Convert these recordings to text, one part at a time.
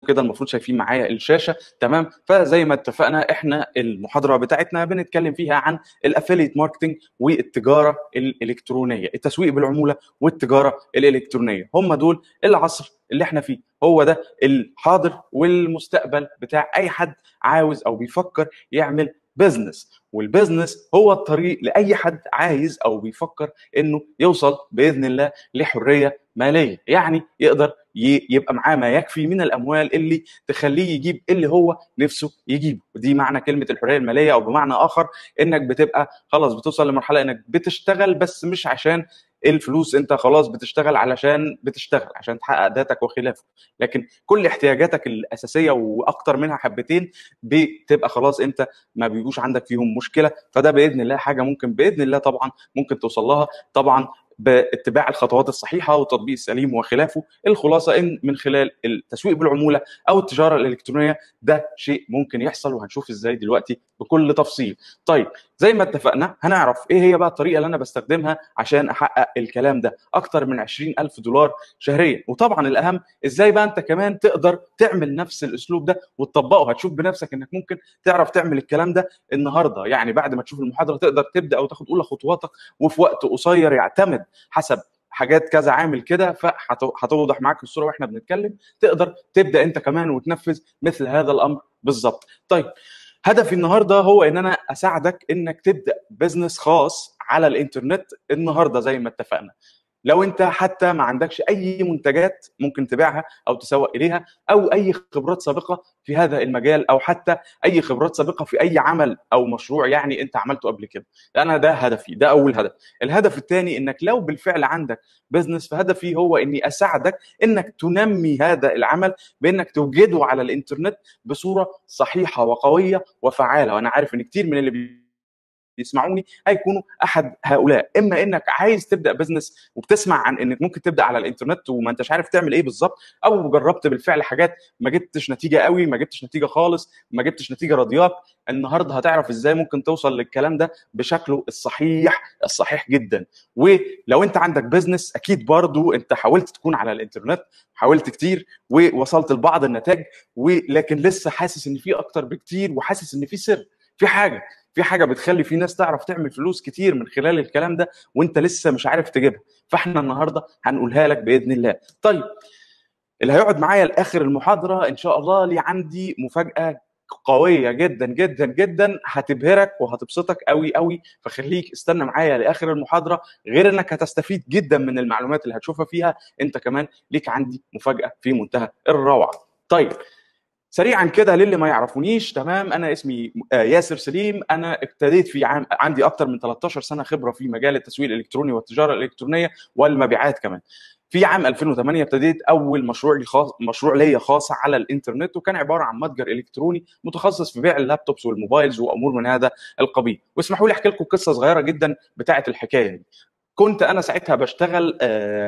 كده المفروض شايفين معايا الشاشه تمام فزي ما اتفقنا احنا المحاضره بتاعتنا بنتكلم فيها عن الافيليت ماركتنج والتجاره الالكترونيه التسويق بالعموله والتجاره الالكترونيه هم دول العصر اللي احنا فيه هو ده الحاضر والمستقبل بتاع اي حد عاوز او بيفكر يعمل بزنس والبزنس هو الطريق لاي حد عايز او بيفكر انه يوصل باذن الله لحريه ماليه يعني يقدر يبقى معاه ما يكفي من الاموال اللي تخليه يجيب اللي هو نفسه يجيبه ودي معنى كلمه الحريه الماليه او بمعنى اخر انك بتبقى خلاص بتوصل لمرحله انك بتشتغل بس مش عشان الفلوس انت خلاص بتشتغل علشان بتشتغل عشان تحقق ذاتك وخلافه لكن كل احتياجاتك الاساسيه واكتر منها حبتين بتبقى خلاص انت ما بيبقوش عندك فيهم مشكله فده باذن الله حاجه ممكن باذن الله طبعا ممكن توصل لها طبعا باتباع الخطوات الصحيحه والتطبيق السليم وخلافه الخلاصه ان من خلال التسويق بالعموله او التجاره الالكترونيه ده شيء ممكن يحصل وهنشوف ازاي دلوقتي بكل تفصيل طيب زي ما اتفقنا هنعرف ايه هي بقى الطريقه اللي انا بستخدمها عشان احقق الكلام ده اكتر من 20000 دولار شهريا وطبعا الاهم ازاي بقى انت كمان تقدر تعمل نفس الاسلوب ده وتطبقه هتشوف بنفسك انك ممكن تعرف تعمل الكلام ده النهارده يعني بعد ما تشوف المحاضره تقدر تبدا او تاخد اولى خطواتك وفي وقت قصير يعتمد حسب حاجات كذا عامل كده فهتوضح معاك الصوره واحنا بنتكلم تقدر تبدا انت كمان وتنفذ مثل هذا الامر بالظبط طيب هدفي النهارده هو ان انا اساعدك انك تبدا بزنس خاص على الانترنت النهارده زي ما اتفقنا لو انت حتى ما عندكش اي منتجات ممكن تبيعها او تسوق اليها او اي خبرات سابقه في هذا المجال او حتى اي خبرات سابقه في اي عمل او مشروع يعني انت عملته قبل كده انا ده هدفي ده اول هدف الهدف الثاني انك لو بالفعل عندك بزنس فهدفي هو اني اساعدك انك تنمي هذا العمل بانك توجده على الانترنت بصوره صحيحه وقويه وفعاله وانا عارف ان كتير من اللي بيسمعوني هيكونوا احد هؤلاء اما انك عايز تبدا بزنس وبتسمع عن انك ممكن تبدا على الانترنت وما انتش عارف تعمل ايه بالظبط او جربت بالفعل حاجات ما جبتش نتيجه قوي ما جبتش نتيجه خالص ما جبتش نتيجه راضياك النهارده هتعرف ازاي ممكن توصل للكلام ده بشكله الصحيح الصحيح جدا ولو انت عندك بزنس اكيد برضو انت حاولت تكون على الانترنت حاولت كتير ووصلت لبعض النتائج ولكن لسه حاسس ان في اكتر بكتير وحاسس ان في سر في حاجه في حاجه بتخلي في ناس تعرف تعمل فلوس كتير من خلال الكلام ده وانت لسه مش عارف تجيبها فاحنا النهارده هنقولها لك باذن الله طيب اللي هيقعد معايا لاخر المحاضره ان شاء الله لي عندي مفاجاه قويه جدا جدا جدا هتبهرك وهتبسطك قوي قوي فخليك استنى معايا لاخر المحاضره غير انك هتستفيد جدا من المعلومات اللي هتشوفها فيها انت كمان ليك عندي مفاجاه في منتهى الروعه طيب سريعا كده للي ما يعرفونيش تمام انا اسمي ياسر سليم انا ابتديت في عام عندي اكتر من 13 سنه خبره في مجال التسويق الالكتروني والتجاره الالكترونيه والمبيعات كمان في عام 2008 ابتديت اول مشروع لي خاص مشروع ليا خاص على الانترنت وكان عباره عن متجر الكتروني متخصص في بيع اللابتوبس والموبايلز وامور من هذا القبيل واسمحوا لي احكي لكم قصه صغيره جدا بتاعه الحكايه دي كنت انا ساعتها بشتغل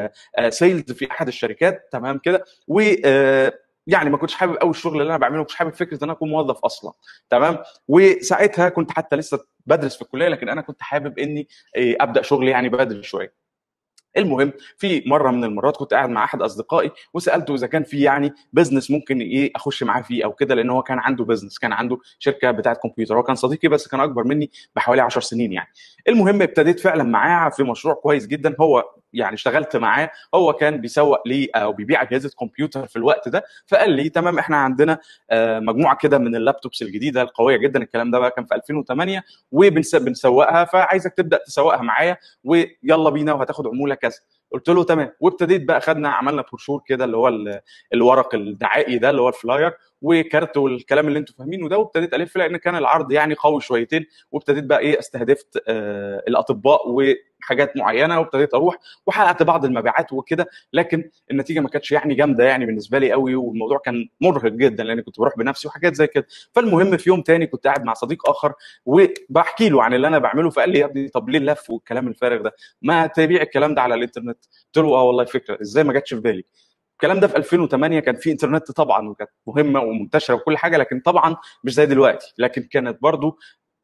سيلز في احد الشركات تمام كده و يعني ما كنتش حابب قوي الشغل اللي انا بعمله مش حابب فكره ان انا اكون موظف اصلا تمام وساعتها كنت حتى لسه بدرس في الكليه لكن انا كنت حابب اني ابدا شغل يعني بدري شويه المهم في مره من المرات كنت قاعد مع احد اصدقائي وسالته اذا كان في يعني بزنس ممكن ايه اخش معاه فيه او كده لان هو كان عنده بزنس كان عنده شركه بتاعه كمبيوتر هو كان صديقي بس كان اكبر مني بحوالي 10 سنين يعني المهم ابتديت فعلا معاه في مشروع كويس جدا هو يعني اشتغلت معاه هو كان بيسوق لي او بيبيع اجهزه كمبيوتر في الوقت ده فقال لي تمام احنا عندنا مجموعه كده من اللابتوبس الجديده القويه جدا الكلام ده بقى كان في 2008 وبنسوقها فعايزك تبدا تسوقها معايا ويلا بينا وهتاخد عموله كذا قلت له تمام وابتديت بقى خدنا عملنا بروشور كده اللي هو الورق الدعائي ده اللي هو الفلاير وكارت والكلام اللي انتم فاهمينه ده وابتديت الف لان كان العرض يعني قوي شويتين وابتديت بقى ايه استهدفت آه الاطباء وحاجات معينه وابتديت اروح وحققت بعض المبيعات وكده لكن النتيجه ما كانتش يعني جامده يعني بالنسبه لي قوي والموضوع كان مرهق جدا لان كنت بروح بنفسي وحاجات زي كده فالمهم في يوم تاني كنت قاعد مع صديق اخر وبحكي له عن اللي انا بعمله فقال لي يا ابني طب ليه اللف والكلام الفارغ ده ما تبيع الكلام ده على الانترنت قلت له اه والله فكره ازاي ما جاتش في بالي الكلام ده في 2008 كان في انترنت طبعا وكانت مهمه ومنتشره وكل حاجه لكن طبعا مش زي دلوقتي لكن كانت برضو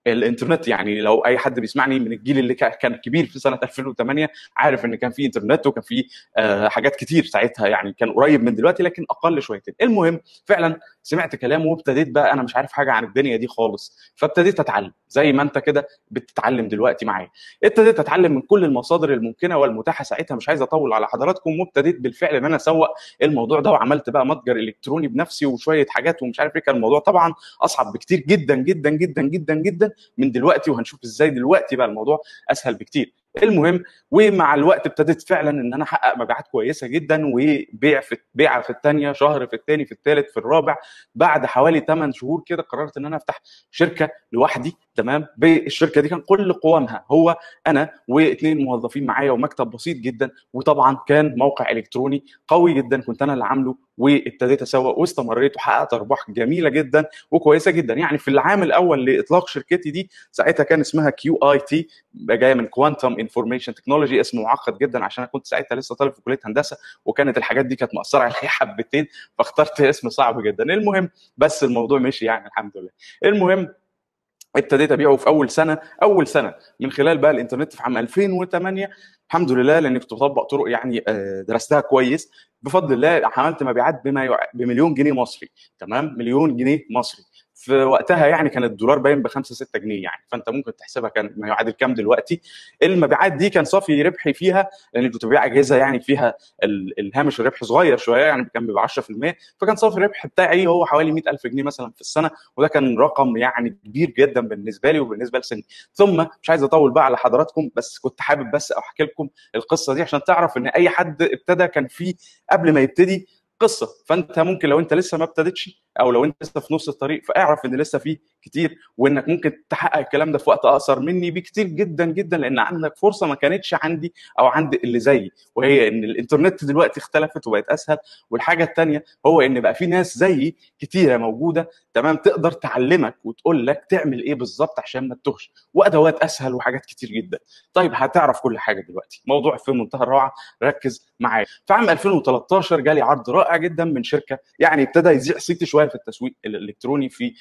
الانترنت يعني لو اي حد بيسمعني من الجيل اللي كان كبير في سنه 2008 عارف ان كان في انترنت وكان في آه حاجات كتير ساعتها يعني كان قريب من دلوقتي لكن اقل شويتين المهم فعلا سمعت كلامه وابتديت بقى انا مش عارف حاجه عن الدنيا دي خالص فابتديت اتعلم زي ما انت كده بتتعلم دلوقتي معايا ابتديت اتعلم من كل المصادر الممكنه والمتاحه ساعتها مش عايز اطول على حضراتكم وابتديت بالفعل ان انا اسوق الموضوع ده وعملت بقى متجر الكتروني بنفسي وشويه حاجات ومش عارف ايه كان الموضوع طبعا اصعب بكتير جدا جدا جدا جدا جدا من دلوقتي وهنشوف ازاي دلوقتي بقى الموضوع اسهل بكتير المهم ومع الوقت ابتديت فعلا ان انا احقق مبيعات كويسه جدا وبيع في بيعه في الثانيه شهر في الثاني في الثالث في الرابع بعد حوالي 8 شهور كده قررت ان انا افتح شركه لوحدي تمام بالشركه دي كان كل قوامها هو انا واثنين موظفين معايا ومكتب بسيط جدا وطبعا كان موقع الكتروني قوي جدا كنت انا اللي عامله وابتديت اسوق واستمريت وحققت ارباح جميله جدا وكويسه جدا يعني في العام الاول لاطلاق شركتي دي ساعتها كان اسمها كيو اي تي جايه من كوانتم انفورميشن تكنولوجي اسم معقد جدا عشان انا كنت ساعتها لسه طالب في كليه هندسه وكانت الحاجات دي كانت مأثره عليا حبتين فاخترت اسم صعب جدا المهم بس الموضوع مشي يعني الحمد لله المهم ابتديت ابيعه في اول سنه اول سنه من خلال بقى الانترنت في عام 2008 الحمد لله لاني كنت بطبق طرق يعني درستها كويس بفضل الله عملت مبيعات بما يع... بمليون جنيه مصري تمام مليون جنيه مصري في وقتها يعني كان الدولار باين ب 5 6 جنيه يعني فانت ممكن تحسبها كان ما يعادل كام دلوقتي المبيعات دي كان صافي ربحي فيها لان كنت ببيع اجهزه يعني فيها الهامش الربح صغير شويه يعني كان بيبقى 10% فكان صافي الربح بتاعي هو حوالي 100000 جنيه مثلا في السنه وده كان رقم يعني كبير جدا بالنسبه لي وبالنسبه لسني ثم مش عايز اطول بقى على حضراتكم بس كنت حابب بس احكي لكم القصه دي عشان تعرف ان اي حد ابتدى كان في قبل ما يبتدي قصه فانت ممكن لو انت لسه ما ابتديتش او لو انت لسه في نص الطريق فاعرف ان لسه في كتير وانك ممكن تحقق الكلام ده في وقت اقصر مني بكتير جدا جدا لان عندك فرصه ما كانتش عندي او عند اللي زيي وهي ان الانترنت دلوقتي اختلفت وبقت اسهل والحاجه الثانيه هو ان بقى في ناس زيي كتيره موجوده تمام تقدر تعلمك وتقول لك تعمل ايه بالظبط عشان ما تتوهش وادوات اسهل وحاجات كتير جدا طيب هتعرف كل حاجه دلوقتي موضوع في منتهى الروعه ركز معايا في عام 2013 جالي عرض رائع جدا من شركه يعني ابتدى يزيع صيتي شويه في التسويق الالكتروني في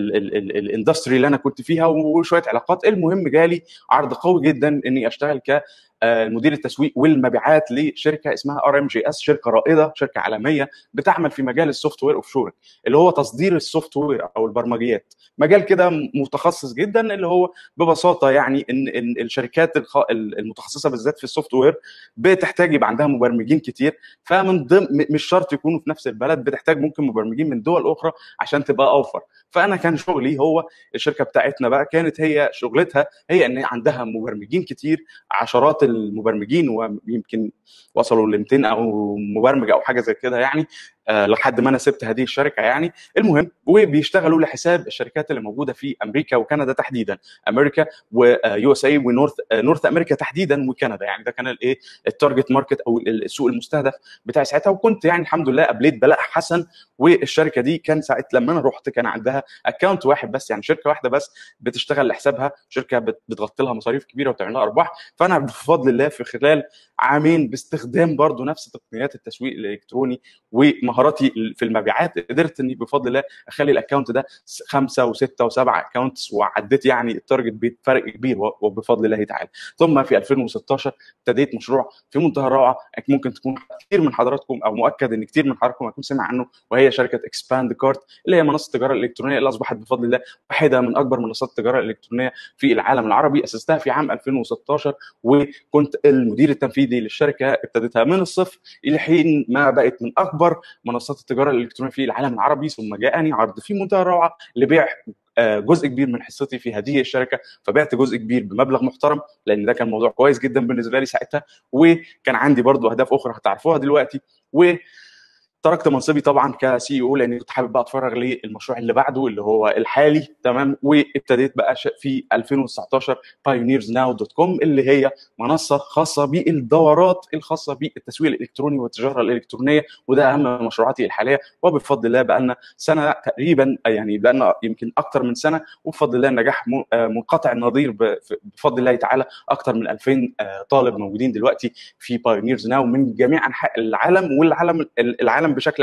الاندستري اللي انا كنت فيها وشويه علاقات المهم جالي عرض قوي جدا اني اشتغل ك مدير التسويق والمبيعات لشركه اسمها ار ام جي اس شركه رائده شركه عالميه بتعمل في مجال السوفت وير اوف شورنج اللي هو تصدير السوفت وير او البرمجيات مجال كده متخصص جدا اللي هو ببساطه يعني ان ان الشركات المتخصصه بالذات في السوفت وير بتحتاج يبقى عندها مبرمجين كتير فمن ضمن مش شرط يكونوا في نفس البلد بتحتاج ممكن مبرمجين من دول اخرى عشان تبقى اوفر فانا كان شغلي هو الشركه بتاعتنا بقى كانت هي شغلتها هي ان عندها مبرمجين كتير عشرات المبرمجين ويمكن وصلوا ل 200 او مبرمج او حاجه زي كده يعني أه لحد ما انا سبت هذه الشركه يعني المهم وبيشتغلوا لحساب الشركات اللي موجوده في امريكا وكندا تحديدا امريكا ويو اس اي ونورث نورث امريكا تحديدا وكندا يعني ده كان الايه التارجت ماركت او السوق المستهدف بتاعي ساعتها وكنت يعني الحمد لله قبليت بلاء حسن والشركه دي كان ساعه لما انا رحت كان عندها اكونت واحد بس يعني شركه واحده بس بتشتغل لحسابها شركه بتغطي لها مصاريف كبيره وتعمل لها ارباح فانا بفضل الله في خلال عامين باستخدام برضو نفس تقنيات التسويق الالكتروني ومهاراتي في المبيعات قدرت اني بفضل الله اخلي الاكونت ده خمسه وسته وسبعه اكونتس وعديت يعني التارجت بفرق كبير وبفضل الله تعالى ثم في 2016 ابتديت مشروع في منتهى الروعه ممكن تكون كثير من حضراتكم او مؤكد ان كثير من حضراتكم هيكون سمع عنه وهي شركه اكسباند كارت اللي هي منصه التجاره الالكترونيه اللي اصبحت بفضل الله واحده من اكبر منصات التجاره الالكترونيه في العالم العربي اسستها في عام 2016 وكنت المدير التنفيذي للشركه ابتديتها من الصفر الى حين ما بقت من اكبر منصات التجاره الالكترونيه في العالم العربي ثم جاءني عرض في منتهى الروعه لبيع جزء كبير من حصتي في هذه الشركه فبعت جزء كبير بمبلغ محترم لان ده كان موضوع كويس جدا بالنسبه لي ساعتها وكان عندي برضو اهداف اخرى هتعرفوها دلوقتي و تركت منصبي طبعا كسي او لاني كنت حابب بقى اتفرغ للمشروع اللي بعده اللي هو الحالي تمام وابتديت بقى في 2019 pioneersnow.com اللي هي منصه خاصه بالدورات الخاصه بالتسويق الالكتروني والتجاره الالكترونيه وده اهم مشروعاتي الحاليه وبفضل الله بقى لنا سنه تقريبا يعني بقى لنا يمكن اكثر من سنه وبفضل الله النجاح منقطع النظير بفضل الله تعالى اكثر من 2000 طالب موجودين دلوقتي في بايونيرز ناو من جميع انحاء العالم والعالم العالم بشكل عام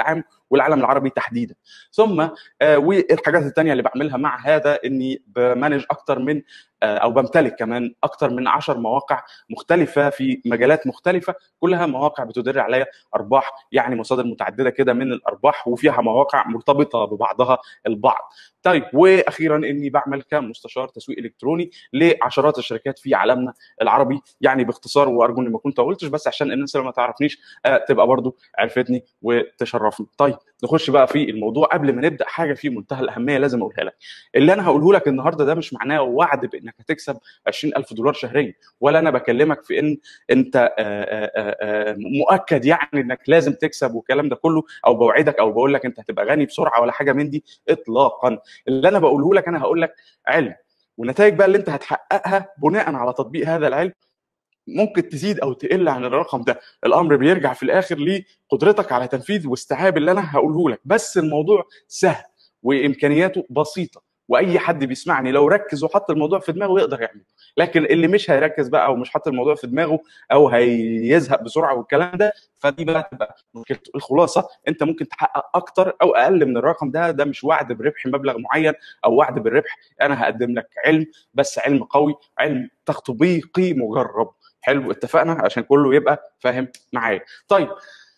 والعالم العربي تحديدا ثم آه، والحاجات الثانيه اللي بعملها مع هذا اني بمانج اكتر من آه، او بمتلك كمان اكتر من 10 مواقع مختلفه في مجالات مختلفه كلها مواقع بتدر عليا ارباح يعني مصادر متعدده كده من الارباح وفيها مواقع مرتبطه ببعضها البعض طيب واخيرا اني بعمل كمستشار تسويق الكتروني لعشرات الشركات في عالمنا العربي يعني باختصار وارجو اني ما كنت طولتش بس عشان الناس اللي ما تعرفنيش آه، تبقى برضو عرفتني وتشرفني طيب نخش بقى في الموضوع قبل ما نبدا حاجه في منتهى الاهميه لازم اقولها لك اللي انا هقوله لك النهارده ده مش معناه وعد بانك هتكسب 20000 دولار شهريا ولا انا بكلمك في ان انت آه، آه، آه، مؤكد يعني انك لازم تكسب والكلام ده كله او بوعدك او بقول لك انت هتبقى غني بسرعه ولا حاجه من دي اطلاقا اللي انا بقوله لك انا هقول لك علم والنتائج بقى اللي انت هتحققها بناء على تطبيق هذا العلم ممكن تزيد او تقل عن الرقم ده الامر بيرجع في الاخر لقدرتك على تنفيذ واستيعاب اللي انا هقوله لك بس الموضوع سهل وامكانياته بسيطه واي حد بيسمعني لو ركز وحط الموضوع في دماغه يقدر يعمله لكن اللي مش هيركز بقى او مش حاطط الموضوع في دماغه او هيزهق بسرعه والكلام ده فدي بقى تبقى مشكلته الخلاصه انت ممكن تحقق اكتر او اقل من الرقم ده ده مش وعد بربح مبلغ معين او وعد بالربح انا هقدم لك علم بس علم قوي علم تطبيقي مجرب حلو اتفقنا عشان كله يبقى فاهم معايا طيب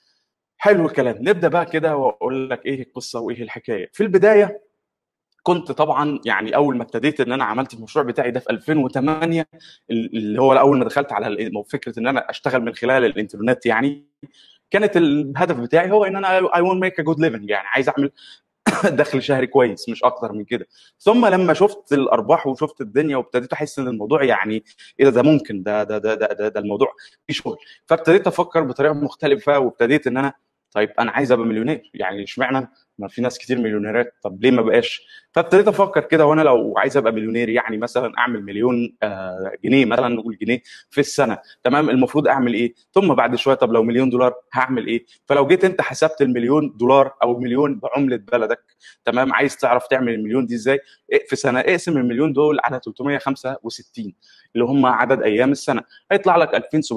حلو الكلام نبدا بقى كده واقول لك ايه القصه وايه الحكايه في البدايه كنت طبعا يعني اول ما ابتديت ان انا عملت المشروع بتاعي ده في 2008 اللي هو اول ما دخلت على فكره ان انا اشتغل من خلال الانترنت يعني كانت الهدف بتاعي هو ان انا اي ونت ميك ا جود ليفنج يعني عايز اعمل دخل شهري كويس مش اكتر من كده ثم لما شفت الارباح وشفت الدنيا وابتديت احس ان الموضوع يعني ايه ده, ده ممكن ده ده ده ده, ده, ده الموضوع فيه شغل فابتديت افكر بطريقه مختلفه وابتديت ان انا طيب انا عايز ابقى مليونير يعني اشمعنى ما في ناس كتير مليونيرات طب ليه ما بقاش فابتديت افكر كده وانا لو عايز ابقى مليونير يعني مثلا اعمل مليون آه جنيه مثلا نقول جنيه في السنه تمام المفروض اعمل ايه ثم بعد شويه طب لو مليون دولار هعمل ايه فلو جيت انت حسبت المليون دولار او مليون بعمله بلدك تمام عايز تعرف تعمل المليون دي ازاي في سنه اقسم المليون دول على 365 اللي هم عدد ايام السنه هيطلع لك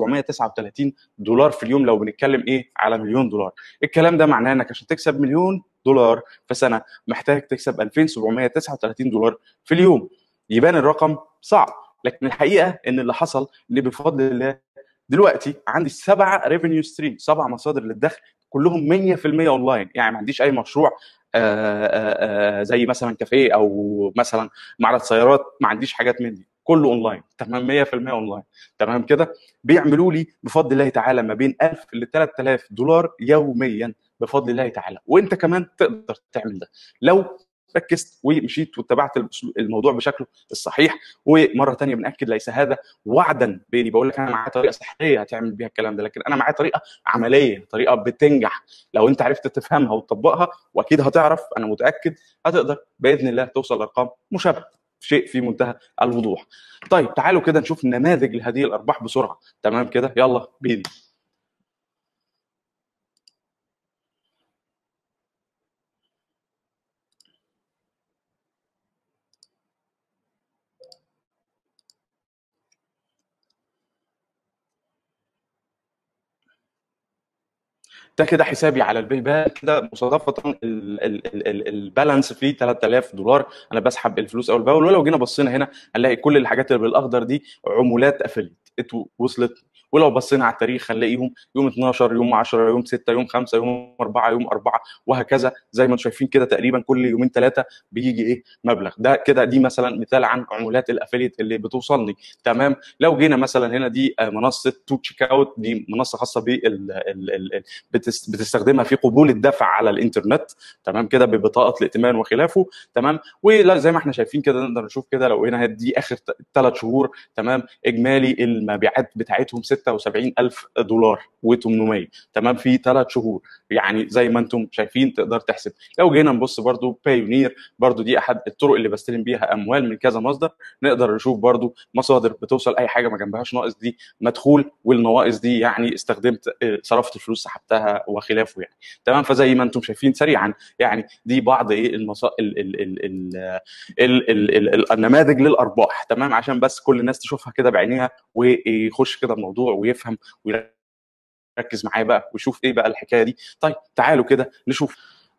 2739 دولار في اليوم لو بنتكلم ايه على مليون دولار الكلام ده معناه انك عشان تكسب مليون دولار في سنه محتاج تكسب 2739 دولار في اليوم يبان الرقم صعب لكن الحقيقه ان اللي حصل ان بفضل الله دلوقتي عندي سبعه ريفينيو ستريم سبع مصادر للدخل كلهم 100% اونلاين يعني ما عنديش اي مشروع آآ آآ زي مثلا كافيه او مثلا معرض سيارات ما عنديش حاجات من دي كله اونلاين تمام 100% اونلاين تمام كده بيعملوا لي بفضل الله تعالى ما بين 1000 ل 3000 دولار يوميا بفضل الله تعالى وانت كمان تقدر تعمل ده لو ركزت ومشيت واتبعت الموضوع بشكله الصحيح ومره ثانيه بناكد ليس هذا وعدا بيني بقول لك انا معايا طريقه سحريه هتعمل بيها الكلام ده لكن انا معايا طريقه عمليه طريقه بتنجح لو انت عرفت تفهمها وتطبقها واكيد هتعرف انا متاكد هتقدر باذن الله توصل لارقام مشابهه شيء في منتهى الوضوح طيب تعالوا كده نشوف نماذج لهذه الارباح بسرعه تمام كده يلا بيدي ده كده حسابي على الباي بال كده مصادفه البالانس فيه 3000 دولار انا بسحب الفلوس اول باول ولو جينا بصينا هنا هنلاقي كل الحاجات اللي بالاخضر دي عمولات افليت وصلت ولو بصينا على التاريخ هنلاقيهم يوم 12 يوم 10 يوم 6 يوم 5 يوم 4 يوم 4 وهكذا زي ما انتم شايفين كده تقريبا كل يومين ثلاثه بيجي ايه مبلغ ده كده دي مثلا مثال عن عمولات الافليت اللي بتوصلني تمام لو جينا مثلا هنا دي منصه تو تشيك اوت دي منصه خاصه بال بتستخدمها في قبول الدفع على الانترنت تمام كده ببطاقه الائتمان وخلافه تمام وزي ما احنا شايفين كده نقدر نشوف كده لو هنا دي اخر ثلاث شهور تمام اجمالي المبيعات بتاعتهم 76000 دولار و800 تمام في ثلاث شهور يعني زي ما انتم شايفين تقدر تحسب لو جينا نبص برضو بايونير برضو دي احد الطرق اللي بستلم بيها اموال من كذا مصدر نقدر نشوف برضو مصادر بتوصل اي حاجه ما جنبهاش ناقص دي مدخول والنواقص دي يعني استخدمت صرفت الفلوس سحبتها وخلافه يعني تمام فزي ما انتم شايفين سريعا يعني دي بعض ايه المصا... ال... ال... ال... ال... ال... ال... ال... النماذج للارباح تمام عشان بس كل الناس تشوفها كده بعينيها ويخش كده الموضوع ويفهم ويركز معايا بقى ويشوف ايه بقى الحكايه دي طيب تعالوا كده نشوف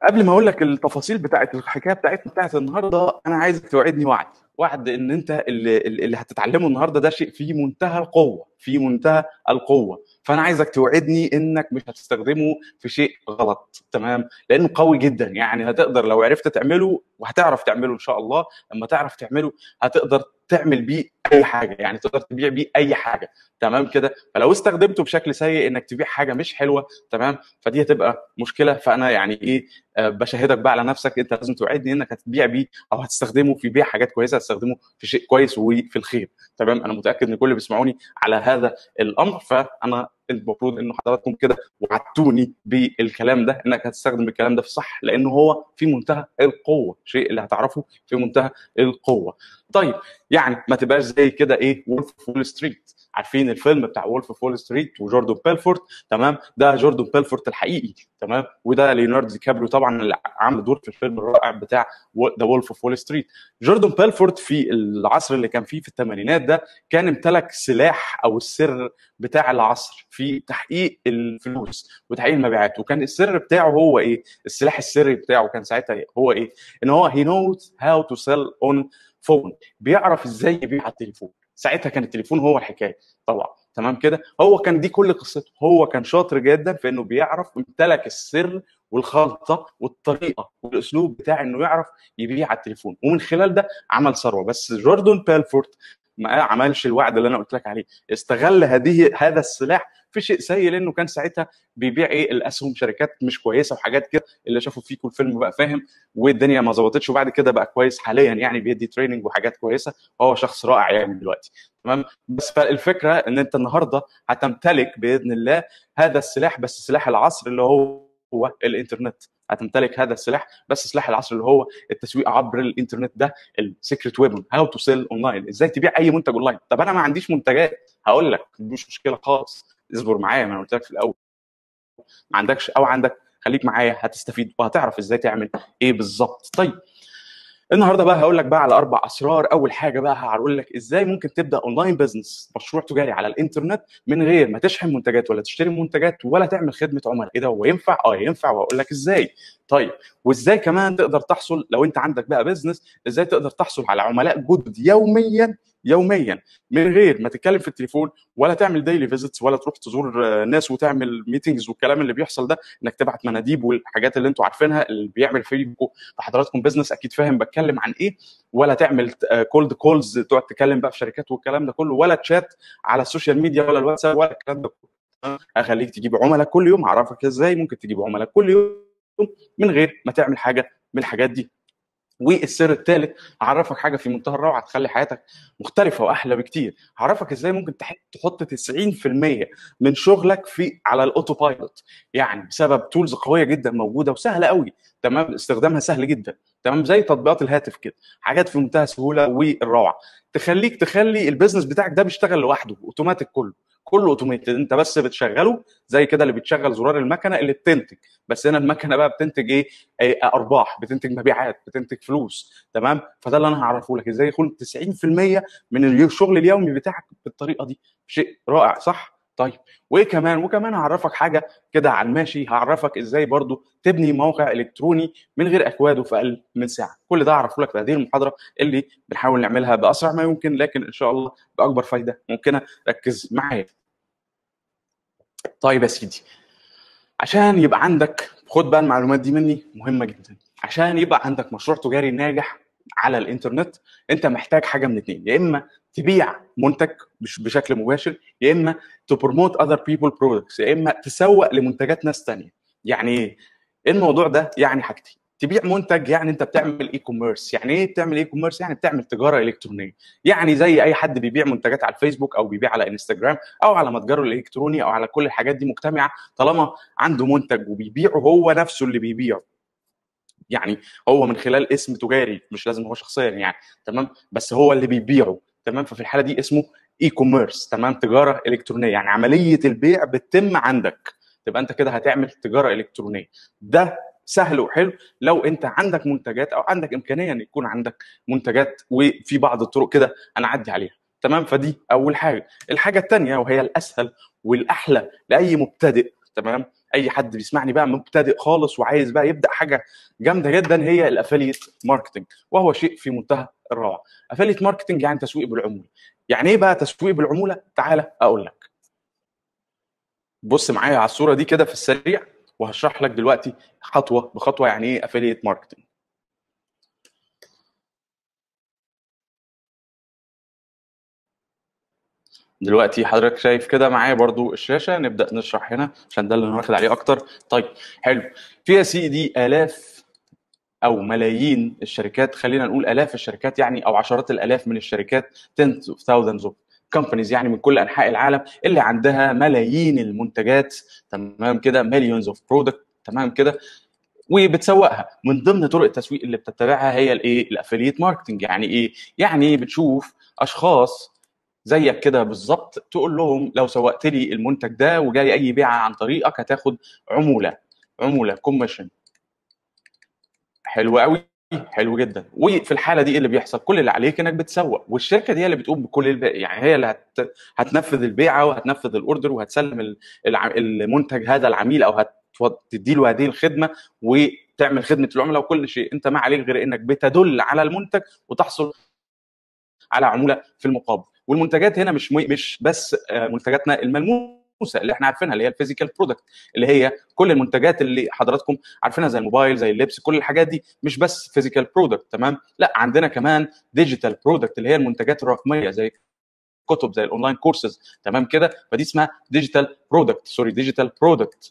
قبل ما اقول لك التفاصيل بتاعت الحكايه بتاعتنا بتاعت النهارده انا عايزك توعدني وعد وعد ان انت اللي, اللي هتتعلمه النهارده ده شيء فيه منتهى القوه في منتهى القوه فانا عايزك توعدني انك مش هتستخدمه في شيء غلط تمام لانه قوي جدا يعني هتقدر لو عرفت تعمله وهتعرف تعمله ان شاء الله لما تعرف تعمله هتقدر تعمل بيه اي حاجه يعني تقدر تبيع بيه اي حاجه تمام كده فلو استخدمته بشكل سيء انك تبيع حاجه مش حلوه تمام فدي هتبقى مشكله فانا يعني ايه آه، بشهدك بقى على نفسك انت لازم توعدني انك هتبيع بيه او هتستخدمه في بيع حاجات كويسه هتستخدمه في شيء كويس وفي الخير تمام انا متاكد ان كل اللي بيسمعوني على هذا الامر فانا المفروض انه حضراتكم كده وعدتوني بالكلام ده انك هتستخدم الكلام ده في صح لانه هو في منتهى القوه الشيء اللي هتعرفه في منتهى القوه طيب يعني ما تبقاش زي كده ايه وولف فول ستريت عارفين الفيلم بتاع وولف فول ستريت وجوردن بيلفورت تمام ده جوردن بيلفورت الحقيقي تمام وده ليوناردو دي كابريو طبعا اللي عامل دور في الفيلم الرائع بتاع ذا وولف اوف وول ستريت جوردن بيلفورت في العصر اللي كان فيه في الثمانينات ده كان امتلك سلاح او السر بتاع العصر في تحقيق الفلوس وتحقيق المبيعات وكان السر بتاعه هو ايه السلاح السري بتاعه كان ساعتها هو ايه ان هو هي نوز هاو تو سيل اون فون بيعرف ازاي يبيع على التليفون ساعتها كان التليفون هو الحكايه طبعا تمام كده هو كان دي كل قصته هو كان شاطر جدا في انه بيعرف امتلك السر والخلطه والطريقه والاسلوب بتاع انه يعرف يبيع على التليفون ومن خلال ده عمل ثروه بس جوردن بيلفورت ما عملش الوعد اللي انا قلت لك عليه استغل هذه هذا السلاح في شيء سيء لانه كان ساعتها بيبيع ايه الاسهم شركات مش كويسه وحاجات كده اللي شافوا فيكم الفيلم بقى فاهم والدنيا ما ظبطتش وبعد كده بقى كويس حاليا يعني بيدي تريننج وحاجات كويسه وهو شخص رائع يعني دلوقتي تمام بس فالفكره ان انت النهارده هتمتلك باذن الله هذا السلاح بس سلاح العصر اللي هو هو الانترنت هتمتلك هذا السلاح بس سلاح العصر اللي هو التسويق عبر الانترنت ده السيكريت ويبن هاو تو سيل اونلاين ازاي تبيع اي منتج اونلاين طب انا ما عنديش منتجات هقول لك مش مشكله خالص اصبر معايا ما انا قلت لك في الاول ما عندكش او عندك خليك معايا هتستفيد وهتعرف ازاي تعمل ايه بالظبط طيب النهارده بقى هقول لك بقى على اربع اسرار اول حاجه بقى هقول لك ازاي ممكن تبدا اونلاين بزنس مشروع تجاري على الانترنت من غير ما تشحن منتجات ولا تشتري منتجات ولا تعمل خدمه عملاء ايه ده هو ينفع اه ينفع وهقول لك ازاي طيب وازاي كمان تقدر تحصل لو انت عندك بقى بزنس ازاي تقدر تحصل على عملاء جدد يوميا يوميا من غير ما تتكلم في التليفون ولا تعمل ديلي فيزيتس ولا تروح تزور آه، ناس وتعمل ميتنجز والكلام اللي بيحصل ده انك تبعت مناديب والحاجات اللي انتوا عارفينها اللي بيعمل فيكم فحضراتكم بزنس اكيد فاهم بتكلم عن ايه ولا تعمل كولد كولز تقعد تتكلم بقى في شركات والكلام ده كله ولا تشات على السوشيال ميديا ولا الواتساب ولا الكلام ده كله هخليك تجيب عملاء كل يوم هعرفك ازاي ممكن تجيب عملاء كل يوم من غير ما تعمل حاجه من الحاجات دي والسر الثالث هعرفك حاجه في منتهى الروعه تخلي حياتك مختلفه واحلى بكتير هعرفك ازاي ممكن تحط 90% من شغلك في على الاوتو بايلوت يعني بسبب تولز قويه جدا موجوده وسهله قوي تمام استخدامها سهل جدا تمام زي تطبيقات الهاتف كده حاجات في منتهى السهوله والروعه تخليك تخلي البيزنس بتاعك ده بيشتغل لوحده اوتوماتيك كله كله اوتوميتد انت بس بتشغله زي كده اللي بتشغل زرار المكنه اللي بتنتج بس هنا المكنه بقى بتنتج ايه, ايه ارباح بتنتج مبيعات بتنتج فلوس تمام فده اللي انا هعرفه لك ازاي يكون 90% من الشغل اليومي بتاعك بالطريقه دي شيء رائع صح طيب وايه كمان وكمان هعرفك حاجه كده على الماشي هعرفك ازاي برضو تبني موقع الكتروني من غير اكواد وفي اقل من ساعه كل ده هعرفه لك في هذه المحاضره اللي بنحاول نعملها باسرع ما يمكن لكن ان شاء الله باكبر فايده ممكنه ركز معايا طيب يا سيدي عشان يبقى عندك خد بقى المعلومات دي مني مهمه جدا عشان يبقى عندك مشروع تجاري ناجح على الانترنت انت محتاج حاجه من اثنين يا اما تبيع منتج بشكل مباشر يا اما تبروموت اذر بيبل برودكتس يا اما تسوق لمنتجات ناس ثانيه يعني ايه الموضوع ده يعني حاجتين تبيع منتج يعني انت بتعمل اي كوميرس يعني ايه بتعمل اي كوميرس يعني بتعمل تجاره الكترونيه يعني زي اي حد بيبيع منتجات على الفيسبوك او بيبيع على انستجرام او على متجره الالكتروني او على كل الحاجات دي مجتمعه طالما عنده منتج وبيبيعه هو نفسه اللي بيبيعه يعني هو من خلال اسم تجاري مش لازم هو شخصيا يعني تمام بس هو اللي بيبيعه تمام ففي الحاله دي اسمه اي كوميرس تمام تجاره الكترونيه يعني عمليه البيع بتتم عندك تبقى انت كده هتعمل تجاره الكترونيه ده سهل وحلو لو انت عندك منتجات او عندك امكانيه ان يكون عندك منتجات وفي بعض الطرق كده انا اعدي عليها تمام فدي اول حاجه الحاجه الثانيه وهي الاسهل والاحلى لاي مبتدئ تمام اي حد بيسمعني بقى مبتدئ خالص وعايز بقى يبدا حاجه جامده جدا هي الافيليت ماركتنج وهو شيء في منتهى الروعه افيليت ماركتنج يعني تسويق بالعموله يعني ايه بقى تسويق بالعموله تعالى اقول لك بص معايا على الصوره دي كده في السريع وهشرح لك دلوقتي خطوه بخطوه يعني ايه افيليت ماركتنج دلوقتي حضرتك شايف كده معايا برضو الشاشه نبدا نشرح هنا عشان ده اللي انا واخد عليه اكتر طيب حلو في يا سيدي الاف او ملايين الشركات خلينا نقول الاف الشركات يعني او عشرات الالاف من الشركات tens of thousands of companies يعني من كل انحاء العالم اللي عندها ملايين المنتجات تمام كده millions of product تمام كده وبتسوقها من ضمن طرق التسويق اللي بتتبعها هي الايه الافيليت ماركتنج يعني ايه يعني بتشوف اشخاص زيك كده بالظبط تقول لهم لو سوقت لي المنتج ده وجالي اي بيعه عن طريقك هتاخد عموله عموله كوميشن حلو قوي حلو جدا وفي الحاله دي ايه اللي بيحصل كل اللي عليك انك بتسوق والشركه دي هي اللي بتقوم بكل الباقي يعني هي اللي هت... هتنفذ البيعه وهتنفذ الاوردر وهتسلم ال- الع- المنتج هذا العميل او هتدي له هذه الخدمه وتعمل خدمه العملاء وكل شيء انت ما عليك غير انك بتدل على المنتج وتحصل على عموله في المقابل والمنتجات هنا مش مي... مش بس آه، منتجاتنا الملموسه اللي احنا عارفينها اللي هي الفيزيكال برودكت اللي هي كل المنتجات اللي حضراتكم عارفينها زي الموبايل زي اللبس كل الحاجات دي مش بس فيزيكال برودكت تمام لا عندنا كمان ديجيتال برودكت اللي هي المنتجات الرقميه زي كتب زي الاونلاين كورسز تمام كده فدي اسمها ديجيتال برودكت سوري ديجيتال برودكت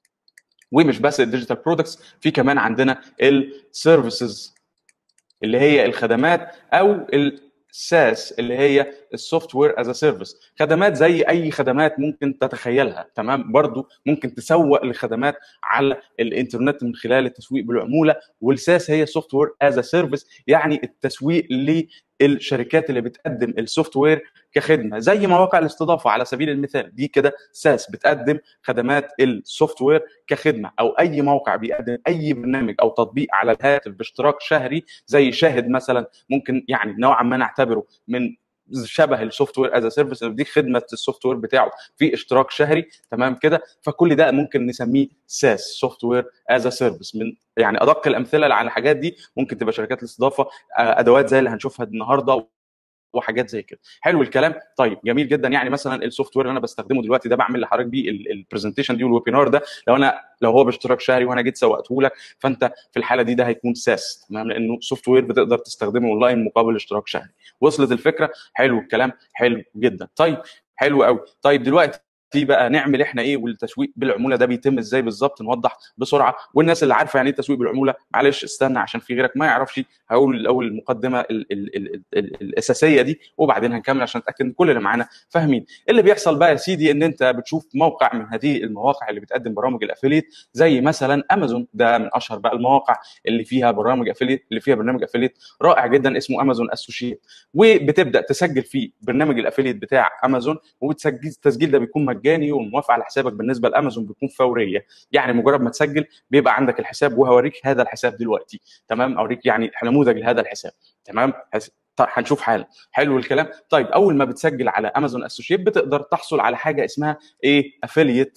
ومش بس الديجيتال برودكتس في كمان عندنا السيرفيسز اللي هي الخدمات او الساس اللي هي السوفت وير از سيرفيس خدمات زي اي خدمات ممكن تتخيلها تمام برضو ممكن تسوق لخدمات على الانترنت من خلال التسويق بالعموله والساس هي سوفت وير از سيرفيس يعني التسويق للشركات اللي بتقدم السوفت وير كخدمه زي مواقع الاستضافه على سبيل المثال دي كده ساس بتقدم خدمات السوفت وير كخدمه او اي موقع بيقدم اي برنامج او تطبيق على الهاتف باشتراك شهري زي شاهد مثلا ممكن يعني نوعا ما نعتبره من شبه السوفت وير از سيرفيس دي خدمه السوفت وير بتاعه في اشتراك شهري تمام كده فكل ده ممكن نسميه ساس سوفت وير از سيرفيس من يعني ادق الامثله على الحاجات دي ممكن تبقى شركات الاستضافه آه، ادوات زي اللي هنشوفها النهارده وحاجات زي كده حلو الكلام طيب جميل جدا يعني مثلا السوفت وير اللي انا بستخدمه دلوقتي ده بعمل لحضرتك بيه البرزنتيشن دي والويبينار ده لو انا لو هو باشتراك شهري وانا جيت سوقته لك فانت في الحاله دي ده هيكون ساس تمام لانه سوفت وير بتقدر تستخدمه اونلاين مقابل اشتراك شهري وصلت الفكره حلو الكلام حلو جدا طيب حلو قوي طيب دلوقتي في بقى نعمل احنا ايه والتسويق بالعموله ده بيتم ازاي بالظبط نوضح بسرعه والناس اللي عارفه يعني ايه تسويق بالعموله معلش استنى عشان في غيرك ما يعرفش هقول الاول المقدمه ال ال ال ال ال الاساسيه دي وبعدين هنكمل عشان اتاكد ان كل اللي معانا فاهمين اللي بيحصل بقى يا سيدي ان انت بتشوف موقع من هذه المواقع اللي بتقدم برامج الافيليت زي مثلا امازون ده من اشهر بقى المواقع اللي فيها برامج افيليت اللي فيها برنامج افيليت رائع جدا اسمه امازون اسوشيت وبتبدا تسجل فيه برنامج الافيليت بتاع امازون وبتسجل التسجيل ده بيكون مجاني والموافقه على حسابك بالنسبه لامازون بتكون فوريه يعني مجرد ما تسجل بيبقى عندك الحساب وهوريك هذا الحساب دلوقتي تمام اوريك يعني نموذج لهذا الحساب تمام هس- طيب هنشوف حالا حلو الكلام طيب اول ما بتسجل على امازون اسوشيت بتقدر تحصل على حاجه اسمها ايه افيليت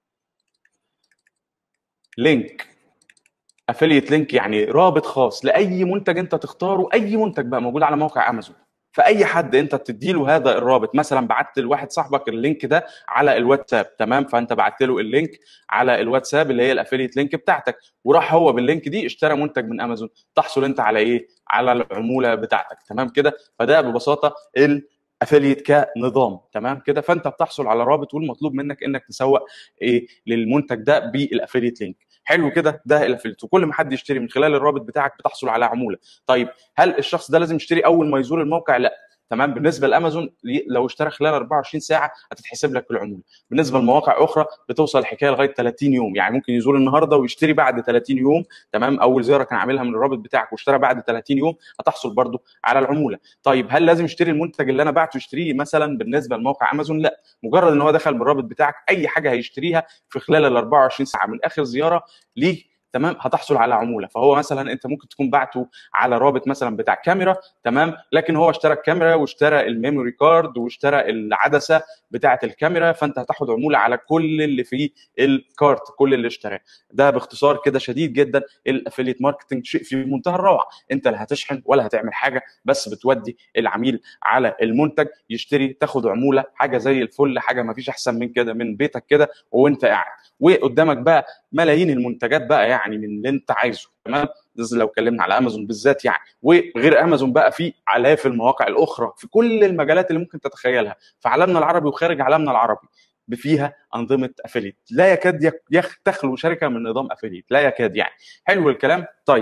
لينك افيليت لينك يعني رابط خاص لاي منتج انت تختاره اي منتج بقى موجود على موقع امازون فاي حد انت تدي له هذا الرابط مثلا بعت لواحد صاحبك اللينك ده على الواتساب تمام فانت بعت له اللينك على الواتساب اللي هي الافيليت لينك بتاعتك وراح هو باللينك دي اشترى منتج من امازون تحصل انت على ايه على العموله بتاعتك تمام كده فده ببساطه الافيليت كنظام تمام كده فانت بتحصل على رابط والمطلوب منك انك تسوق ايه للمنتج ده بالافيليت لينك حلو كده ده الافيليت وكل ما حد يشتري من خلال الرابط بتاعك بتحصل على عموله طيب هل الشخص ده لازم يشتري اول ما يزور الموقع لا تمام بالنسبه لامازون لو اشترى خلال 24 ساعه هتتحسب لك العموله بالنسبه لمواقع اخرى بتوصل الحكايه لغايه 30 يوم يعني ممكن يزور النهارده ويشتري بعد 30 يوم تمام اول زياره كان عاملها من الرابط بتاعك واشترى بعد 30 يوم هتحصل برضو على العموله طيب هل لازم يشتري المنتج اللي انا بعته يشتريه مثلا بالنسبه لموقع امازون لا مجرد ان هو دخل بالرابط بتاعك اي حاجه هيشتريها في خلال ال 24 ساعه من اخر زياره ليه تمام هتحصل على عموله فهو مثلا انت ممكن تكون بعته على رابط مثلا بتاع كاميرا تمام لكن هو اشترى الكاميرا واشترى الميموري كارد واشترى العدسه بتاعه الكاميرا فانت هتاخد عموله على كل اللي في الكارت كل اللي اشتراه ده باختصار كده شديد جدا الافيليت ماركتنج شيء في منتهى الروعه انت لا هتشحن ولا هتعمل حاجه بس بتودي العميل على المنتج يشتري تاخد عموله حاجه زي الفل حاجه ما فيش احسن من كده من بيتك كده وانت قاعد وقدامك بقى ملايين المنتجات بقى يعني من اللي انت عايزه تمام لو اتكلمنا على امازون بالذات يعني وغير امازون بقى في الاف المواقع الاخرى في كل المجالات اللي ممكن تتخيلها في عالمنا العربي وخارج عالمنا العربي فيها انظمه افيليت لا يكاد يخ تخلو شركه من نظام افيليت لا يكاد يعني حلو الكلام طيب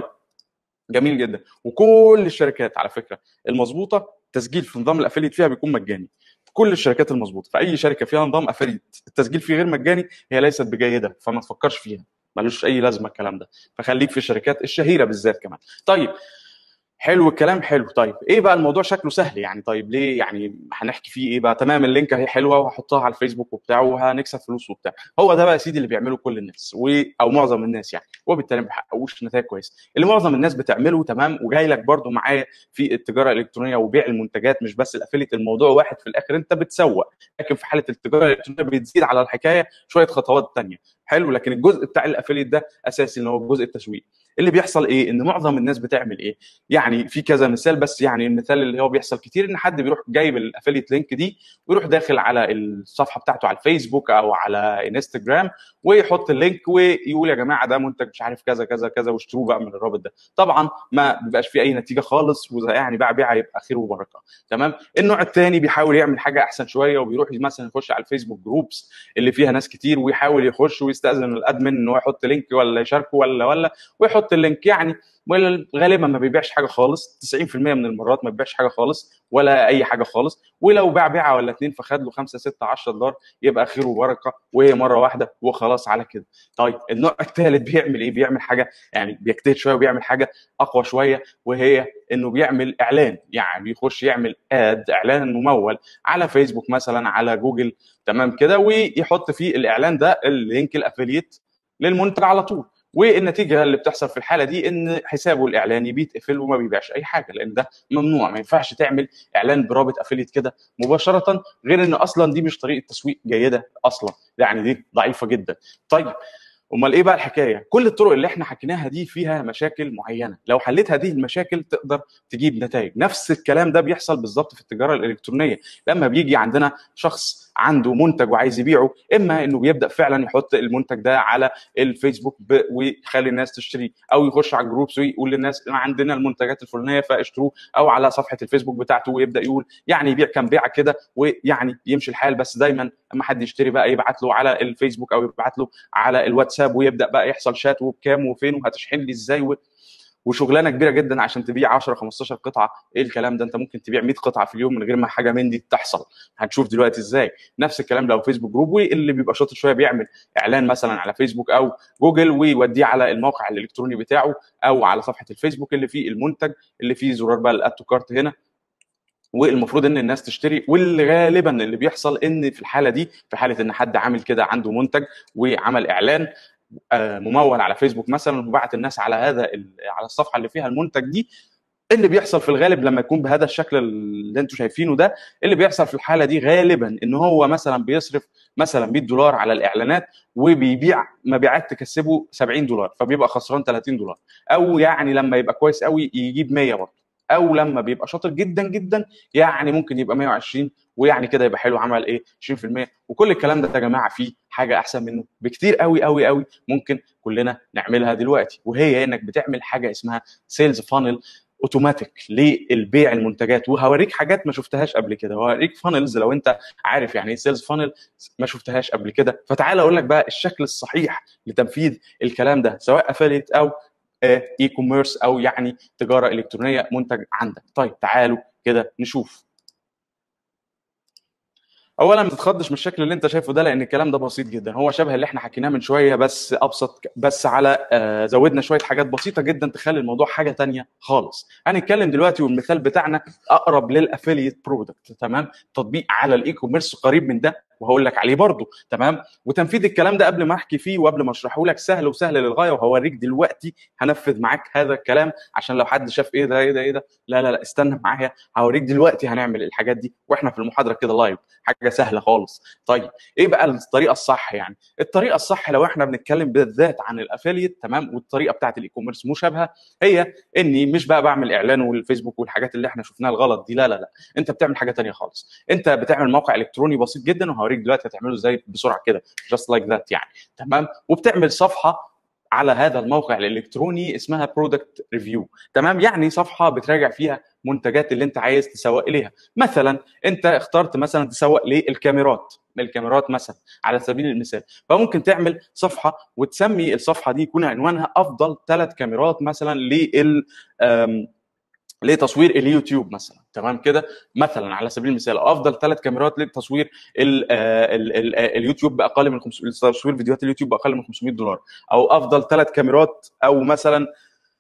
جميل جدا وكل الشركات على فكره المظبوطه تسجيل في نظام الافيليت فيها بيكون مجاني كل الشركات المظبوطه فاي شركه فيها نظام افيليت التسجيل فيه غير مجاني هي ليست بجيده فما تفكرش فيها ملوش اي لازمه الكلام ده فخليك في الشركات الشهيره بالذات كمان طيب حلو الكلام حلو طيب ايه بقى الموضوع شكله سهل يعني طيب ليه يعني هنحكي فيه ايه بقى تمام اللينك اهي حلوه وهحطها على الفيسبوك وبتاع وهنكسب فلوس وبتاع هو ده بقى يا سيدي اللي بيعمله كل الناس و... او معظم الناس يعني وبالتالي ما بيحققوش نتائج كويسه اللي معظم الناس بتعمله تمام وجاي لك برده معايا في التجاره الالكترونيه وبيع المنتجات مش بس الافيليت الموضوع واحد في الاخر انت بتسوق لكن في حاله التجاره الالكترونيه بتزيد على الحكايه شويه خطوات ثانيه حلو لكن الجزء بتاع الافيليت ده اساسي اللي هو جزء التسويق اللي بيحصل ايه ان معظم الناس بتعمل ايه يعني في كذا مثال بس يعني المثال اللي هو بيحصل كتير ان حد بيروح جايب الافيليت لينك دي ويروح داخل على الصفحه بتاعته على الفيسبوك او على انستجرام ويحط اللينك ويقول يا جماعه ده منتج مش عارف كذا كذا كذا واشتروه بقى من الرابط ده طبعا ما بيبقاش فيه اي نتيجه خالص ويعني بقى بيع يبقى خير وبركه تمام النوع الثاني بيحاول يعمل حاجه احسن شويه وبيروح مثلا يخش على الفيسبوك جروبس اللي فيها ناس كتير ويحاول يخش ويستاذن الادمن ان هو يحط لينك ولا يشاركه ولا ولا ويحط اللينك يعني غالبا ما بيبيعش حاجه خالص 90% من المرات ما بيبيعش حاجه خالص ولا اي حاجه خالص ولو باع بيعه ولا اتنين فخد له 5 6 10 دولار يبقى خير وبركه وهي مره واحده وخلاص على كده طيب النوع الثالث بيعمل ايه بيعمل حاجه يعني بيجتهد شويه وبيعمل حاجه اقوى شويه وهي انه بيعمل اعلان يعني بيخش يعمل اد اعلان ممول على فيسبوك مثلا على جوجل تمام كده ويحط فيه الاعلان ده اللينك الافيليت للمنتج على طول والنتيجه اللي بتحصل في الحاله دي ان حسابه الاعلاني بيتقفل وما بيبيعش اي حاجه لان ده ممنوع ما ينفعش تعمل اعلان برابط افيليت كده مباشره غير ان اصلا دي مش طريقه تسويق جيده اصلا يعني دي ضعيفه جدا طيب امال ايه بقى الحكايه كل الطرق اللي احنا حكيناها دي فيها مشاكل معينه لو حليت هذه المشاكل تقدر تجيب نتائج نفس الكلام ده بيحصل بالظبط في التجاره الالكترونيه لما بيجي عندنا شخص عنده منتج وعايز يبيعه اما انه بيبدا فعلا يحط المنتج ده على الفيسبوك ويخلي الناس تشتري او يخش على الجروبس ويقول للناس عندنا المنتجات الفلانيه فاشتروه او على صفحه الفيسبوك بتاعته ويبدا يقول يعني يبيع كام بيعه كده ويعني يمشي الحال بس دايما اما حد يشتري بقى يبعت له على الفيسبوك او يبعت له على الواتساب ويبدا بقى يحصل شات وبكام وفين وهتشحن لي ازاي و... وشغلانه كبيره جدا عشان تبيع 10 15 قطعه ايه الكلام ده انت ممكن تبيع 100 قطعه في اليوم من غير ما حاجه من دي تحصل هنشوف دلوقتي ازاي نفس الكلام لو فيسبوك جروب واللي بيبقى شاطر شويه بيعمل اعلان مثلا على فيسبوك او جوجل ويوديه على الموقع الالكتروني بتاعه او على صفحه الفيسبوك اللي فيه المنتج اللي فيه زرار بقى الاد تو كارت هنا والمفروض ان الناس تشتري واللي غالبا اللي بيحصل ان في الحاله دي في حاله ان حد عامل كده عنده منتج وعمل اعلان ممول على فيسبوك مثلا وبعت الناس على هذا على الصفحه اللي فيها المنتج دي اللي بيحصل في الغالب لما يكون بهذا الشكل اللي انتم شايفينه ده اللي بيحصل في الحاله دي غالبا ان هو مثلا بيصرف مثلا 100 دولار على الاعلانات وبيبيع مبيعات تكسبه 70 دولار فبيبقى خسران 30 دولار او يعني لما يبقى كويس قوي يجيب 100 برضه او لما بيبقى شاطر جدا جدا يعني ممكن يبقى 120 ويعني كده يبقى حلو عمل ايه 20% وكل الكلام ده يا جماعه فيه حاجه احسن منه بكتير قوي قوي قوي ممكن كلنا نعملها دلوقتي وهي انك بتعمل حاجه اسمها سيلز فانل اوتوماتيك للبيع المنتجات وهوريك حاجات ما شفتهاش قبل كده وهوريك فانلز لو انت عارف يعني ايه سيلز فانل ما شفتهاش قبل كده فتعال اقول لك بقى الشكل الصحيح لتنفيذ الكلام ده سواء افيليت او اي كوميرس او يعني تجاره الكترونيه منتج عندك طيب تعالوا كده نشوف اولا ما تتخضش من الشكل اللي انت شايفه ده لان الكلام ده بسيط جدا هو شبه اللي احنا حكيناه من شويه بس ابسط بس على آه زودنا شويه حاجات بسيطه جدا تخلي الموضوع حاجه تانية خالص هنتكلم دلوقتي والمثال بتاعنا اقرب للافيليت برودكت تمام تطبيق على الاي كوميرس قريب من ده وهقول لك عليه برضه تمام وتنفيذ الكلام ده قبل ما احكي فيه وقبل ما اشرحه لك سهل وسهل للغايه وهوريك دلوقتي هنفذ معاك هذا الكلام عشان لو حد شاف ايه ده ايه ده ايه ده لا لا لا استنى معايا هوريك دلوقتي هنعمل الحاجات دي واحنا في المحاضره كده لايف حاجه سهله خالص طيب ايه بقى الطريقه الصح يعني الطريقه الصح لو احنا بنتكلم بالذات عن الافيليت تمام والطريقه بتاعت الاي كوميرس مشابهه هي اني مش بقى بعمل اعلان والفيسبوك والحاجات اللي احنا شفناها الغلط دي لا لا لا انت بتعمل حاجه تانية خالص انت بتعمل موقع الكتروني بسيط جدا وهوريك دلوقتي هتعمله ازاي بسرعه كده جاست لايك ذات يعني تمام وبتعمل صفحه على هذا الموقع الالكتروني اسمها برودكت ريفيو تمام يعني صفحه بتراجع فيها منتجات اللي انت عايز تسوق اليها مثلا انت اخترت مثلا تسوق للكاميرات الكاميرات مثلا على سبيل المثال فممكن تعمل صفحه وتسمي الصفحه دي يكون عنوانها افضل ثلاث كاميرات مثلا لل لتصوير اليوتيوب مثلا تمام كده مثلا على سبيل المثال افضل ثلاث كاميرات لتصوير ال ال ال اليوتيوب باقل من 500 تصوير فيديوهات اليوتيوب باقل من 500 دولار او افضل ثلاث كاميرات او مثلا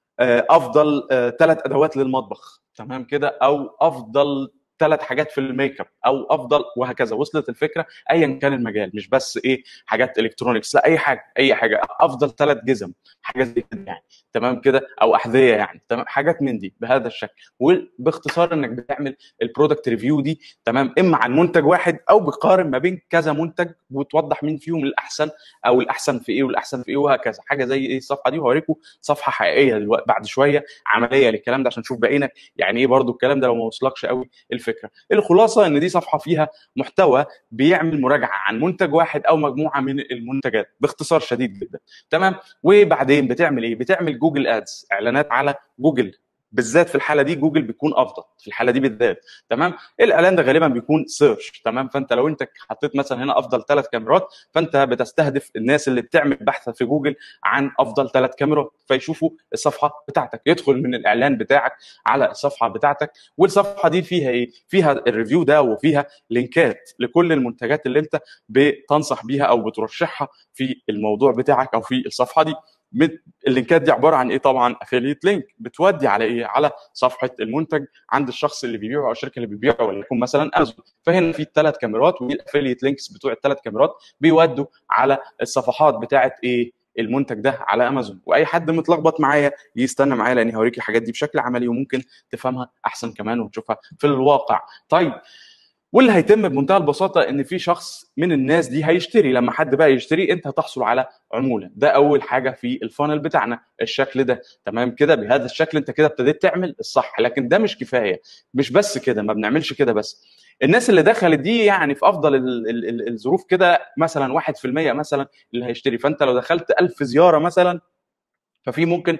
افضل ثلاث ادوات للمطبخ تمام كده او افضل ثلاث حاجات في الميك اب او افضل وهكذا وصلت الفكره ايا كان المجال مش بس ايه حاجات الكترونكس لا اي حاجه اي حاجه افضل ثلاث جزم حاجه زي كده يعني تمام كده او احذيه يعني تمام حاجات من دي بهذا الشكل وباختصار انك بتعمل البرودكت ريفيو دي تمام اما عن منتج واحد او بتقارن ما بين كذا منتج وتوضح مين فيهم الاحسن او الاحسن في ايه والاحسن في ايه وهكذا حاجه زي ايه الصفحه دي وهوريكم صفحه حقيقيه دلوقتي بعد شويه عمليه للكلام ده عشان نشوف بعينك يعني ايه برضو الكلام ده لو ما وصلكش قوي الفكره الخلاصه ان دي صفحه فيها محتوى بيعمل مراجعه عن منتج واحد او مجموعه من المنتجات باختصار شديد جدا تمام وبعدين بتعمل ايه بتعمل جوجل ادز اعلانات على جوجل بالذات في الحاله دي جوجل بيكون افضل في الحاله دي بالذات تمام الاعلان ده غالبا بيكون سيرش تمام فانت لو انت حطيت مثلا هنا افضل ثلاث كاميرات فانت بتستهدف الناس اللي بتعمل بحث في جوجل عن افضل ثلاث كاميرات فيشوفوا الصفحه بتاعتك يدخل من الاعلان بتاعك على الصفحه بتاعتك والصفحه دي فيها ايه فيها الريفيو ده وفيها لينكات لكل المنتجات اللي انت بتنصح بيها او بترشحها في الموضوع بتاعك او في الصفحه دي اللينكات دي عباره عن ايه طبعا افيليت لينك بتودي على ايه على صفحه المنتج عند الشخص اللي بيبيعه او الشركه اللي بتبيعه وليكن مثلا امازون فهنا في الثلاث كاميرات والافيليت لينكس بتوع الثلاث كاميرات بيودوا على الصفحات بتاعه ايه المنتج ده على امازون واي حد متلخبط معايا يستنى معايا لاني هوريك الحاجات دي بشكل عملي وممكن تفهمها احسن كمان وتشوفها في الواقع طيب واللي هيتم بمنتهى البساطه ان في شخص من الناس دي هيشتري لما حد بقى يشتري انت هتحصل على عموله ده اول حاجه في الفانل بتاعنا الشكل ده تمام كده بهذا الشكل انت كده ابتديت تعمل الصح لكن ده مش كفايه مش بس كده ما بنعملش كده بس الناس اللي دخلت دي يعني في افضل ال ال ال الظروف كده مثلا 1% مثلا اللي هيشتري فانت لو دخلت 1000 زياره مثلا ففي ممكن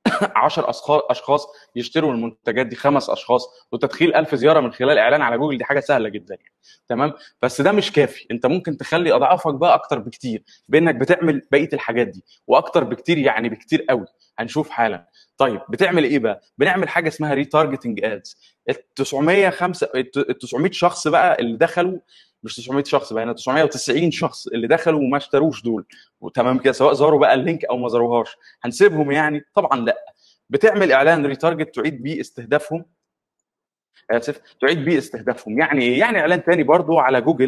10 اشخاص يشتروا المنتجات دي خمس اشخاص وتدخيل 1000 زياره من خلال اعلان على جوجل دي حاجه سهله جدا يعني تمام بس ده مش كافي انت ممكن تخلي اضعافك بقى اكتر بكتير بانك بتعمل بقيه الحاجات دي واكتر بكتير يعني بكتير قوي هنشوف حالا طيب بتعمل ايه بقى بنعمل حاجه اسمها ريتارجتنج ادز ال 905 ال 900 شخص بقى اللي دخلوا مش 900 شخص بقى هنا 990 شخص اللي دخلوا وما اشتروش دول وتمام كده سواء زاروا بقى اللينك او ما زاروهاش هنسيبهم يعني طبعا لا بتعمل اعلان ريتارجت تعيد بيه استهدافهم اسف تعيد بيه استهدافهم يعني ايه يعني اعلان تاني برضو على جوجل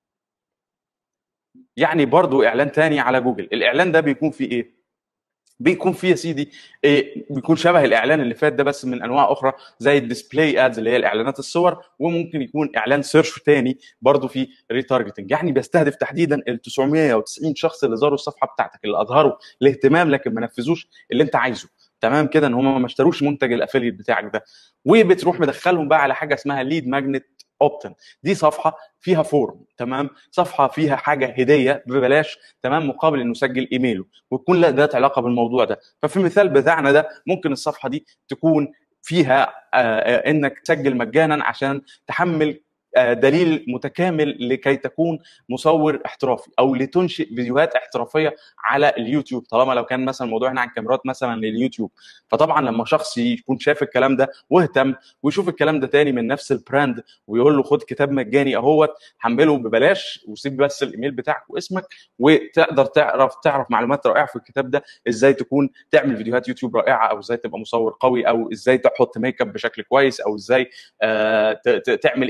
يعني برضو اعلان تاني على جوجل الاعلان ده بيكون فيه ايه بيكون فيه يا سيدي إيه بيكون شبه الاعلان اللي فات ده بس من انواع اخرى زي الديسبلاي ادز اللي هي الاعلانات الصور وممكن يكون اعلان سيرش تاني برضه في ريتارجتنج يعني بيستهدف تحديدا ال 990 شخص اللي زاروا الصفحه بتاعتك اللي اظهروا الاهتمام لكن ما نفذوش اللي انت عايزه تمام كده ان هم ما اشتروش منتج الافيليت بتاعك ده وبتروح مدخلهم بقى على حاجه اسمها ليد ماجنت اوبتن دي صفحه فيها فورم تمام صفحه فيها حاجه هديه ببلاش تمام مقابل انه يسجل ايميله ويكون له ذات علاقه بالموضوع ده ففي المثال بتاعنا ده ممكن الصفحه دي تكون فيها آه انك تسجل مجانا عشان تحمل دليل متكامل لكي تكون مصور احترافي او لتنشئ فيديوهات احترافيه على اليوتيوب طالما لو كان مثلا الموضوع هنا عن كاميرات مثلا لليوتيوب فطبعا لما شخص يكون شاف الكلام ده واهتم ويشوف الكلام ده تاني من نفس البراند ويقول له خد كتاب مجاني اهوت حمله ببلاش وسيب بس الايميل بتاعك واسمك وتقدر تعرف تعرف معلومات رائعه في الكتاب ده ازاي تكون تعمل فيديوهات يوتيوب رائعه او ازاي تبقى مصور قوي او ازاي تحط ميك اب بشكل كويس او ازاي آه تعمل ايه بعد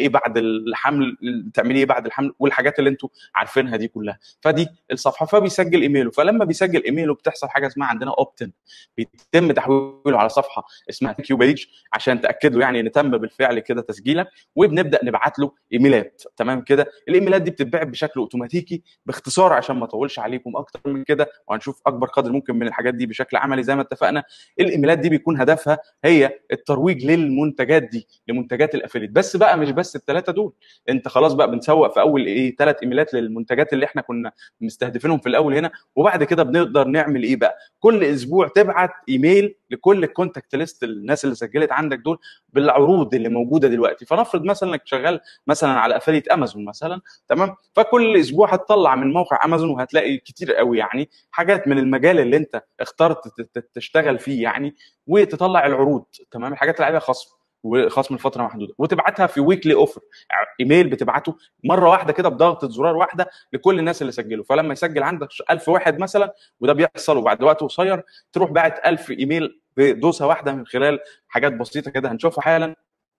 الحمل تعملي ايه بعد الحمل والحاجات اللي انتوا عارفينها دي كلها فدي الصفحه فبيسجل ايميله فلما بيسجل ايميله بتحصل حاجه اسمها عندنا اوبتن بيتم تحويله على صفحه اسمها كيو بيج عشان تاكد له يعني ان تم بالفعل كده تسجيلك وبنبدا نبعت له ايميلات تمام كده الايميلات دي بتتبعت بشكل اوتوماتيكي باختصار عشان ما اطولش عليكم اكتر من كده وهنشوف اكبر قدر ممكن من الحاجات دي بشكل عملي زي ما اتفقنا الايميلات دي بيكون هدفها هي الترويج للمنتجات دي لمنتجات الافيليت بس بقى مش بس الثلاثه دول انت خلاص بقى بنسوق في اول ايه ثلاث ايميلات للمنتجات اللي احنا كنا مستهدفينهم في الاول هنا وبعد كده بنقدر نعمل ايه بقى كل اسبوع تبعت ايميل لكل الكونتاكت ليست الناس اللي سجلت عندك دول بالعروض اللي موجوده دلوقتي فنفرض مثلا انك شغال مثلا على افيليت امازون مثلا تمام فكل اسبوع هتطلع من موقع امازون وهتلاقي كتير قوي يعني حاجات من المجال اللي انت اخترت تشتغل فيه يعني وتطلع العروض تمام الحاجات اللي عليها خصم وخصم لفتره محدوده وتبعتها في ويكلي اوفر ايميل بتبعته مره واحده كده بضغطه زرار واحده لكل الناس اللي سجلوا فلما يسجل عندك 1000 واحد مثلا وده بيحصل وبعد وقت قصير تروح باعت 1000 ايميل بدوسه واحده من خلال حاجات بسيطه كده هنشوفها حالا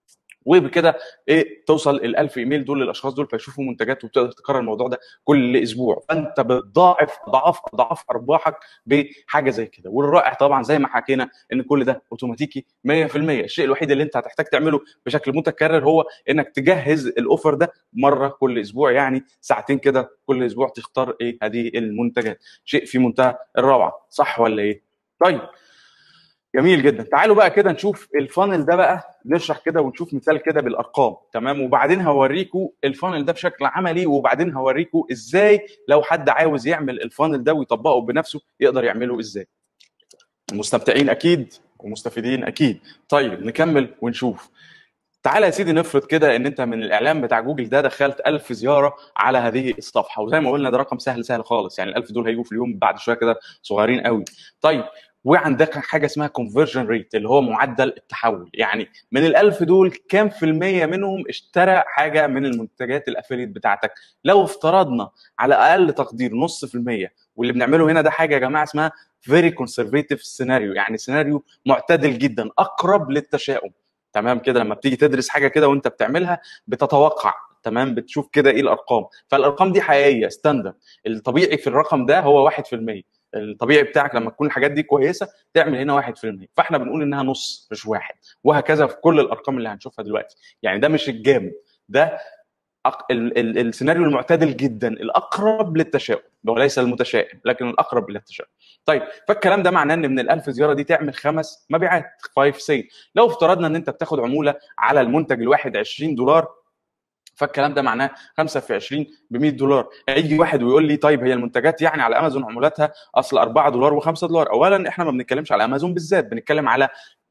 وبكده ايه توصل ال 1000 ايميل دول للاشخاص دول فيشوفوا منتجات وتقدر تكرر الموضوع ده كل اسبوع فانت بتضاعف اضعاف اضعاف ارباحك بحاجه زي كده والرائع طبعا زي ما حكينا ان كل ده اوتوماتيكي 100% الشيء الوحيد اللي انت هتحتاج تعمله بشكل متكرر هو انك تجهز الاوفر ده مره كل اسبوع يعني ساعتين كده كل اسبوع تختار ايه هذه المنتجات شيء في منتهى الروعه صح ولا ايه طيب جميل جدا تعالوا بقى كده نشوف الفانل ده بقى نشرح كده ونشوف مثال كده بالارقام تمام وبعدين هوريكم الفانل ده بشكل عملي وبعدين هوريكم ازاي لو حد عاوز يعمل الفانل ده ويطبقه بنفسه يقدر يعمله ازاي مستمتعين اكيد ومستفيدين اكيد طيب نكمل ونشوف تعالى يا سيدي نفرض كده ان انت من الاعلان بتاع جوجل ده دخلت 1000 زياره على هذه الصفحه وزي ما قلنا ده رقم سهل سهل خالص يعني ال 1000 دول هيجوا في اليوم بعد شويه كده صغيرين قوي طيب وعندك حاجه اسمها كونفرجن ريت اللي هو معدل التحول يعني من ال1000 دول كام في المية منهم اشترى حاجه من المنتجات الافيليت بتاعتك لو افترضنا على اقل تقدير نص في المية واللي بنعمله هنا ده حاجه يا جماعه اسمها فيري كونسرفيتيف سيناريو يعني سيناريو معتدل جدا اقرب للتشاؤم تمام كده لما بتيجي تدرس حاجه كده وانت بتعملها بتتوقع تمام بتشوف كده ايه الارقام فالارقام دي حقيقيه ستاندرد الطبيعي في الرقم ده هو 1% الطبيعي بتاعك لما تكون الحاجات دي كويسه تعمل هنا 1% فاحنا بنقول انها نص مش واحد وهكذا في كل الارقام اللي هنشوفها دلوقتي يعني ده مش الجامد ده أق... ال... ال... السيناريو المعتدل جدا الاقرب للتشاؤم وليس المتشائم لكن الاقرب للتشاؤم طيب فالكلام ده معناه ان من ال1000 زياره دي تعمل خمس مبيعات 5 سيل لو افترضنا ان انت بتاخد عموله على المنتج الواحد 20 دولار فالكلام ده معناه 5 في 20 ب 100 دولار هيجي واحد ويقول لي طيب هي المنتجات يعني على امازون عمولاتها اصل 4 دولار و5 دولار اولا احنا ما بنتكلمش على امازون بالذات بنتكلم على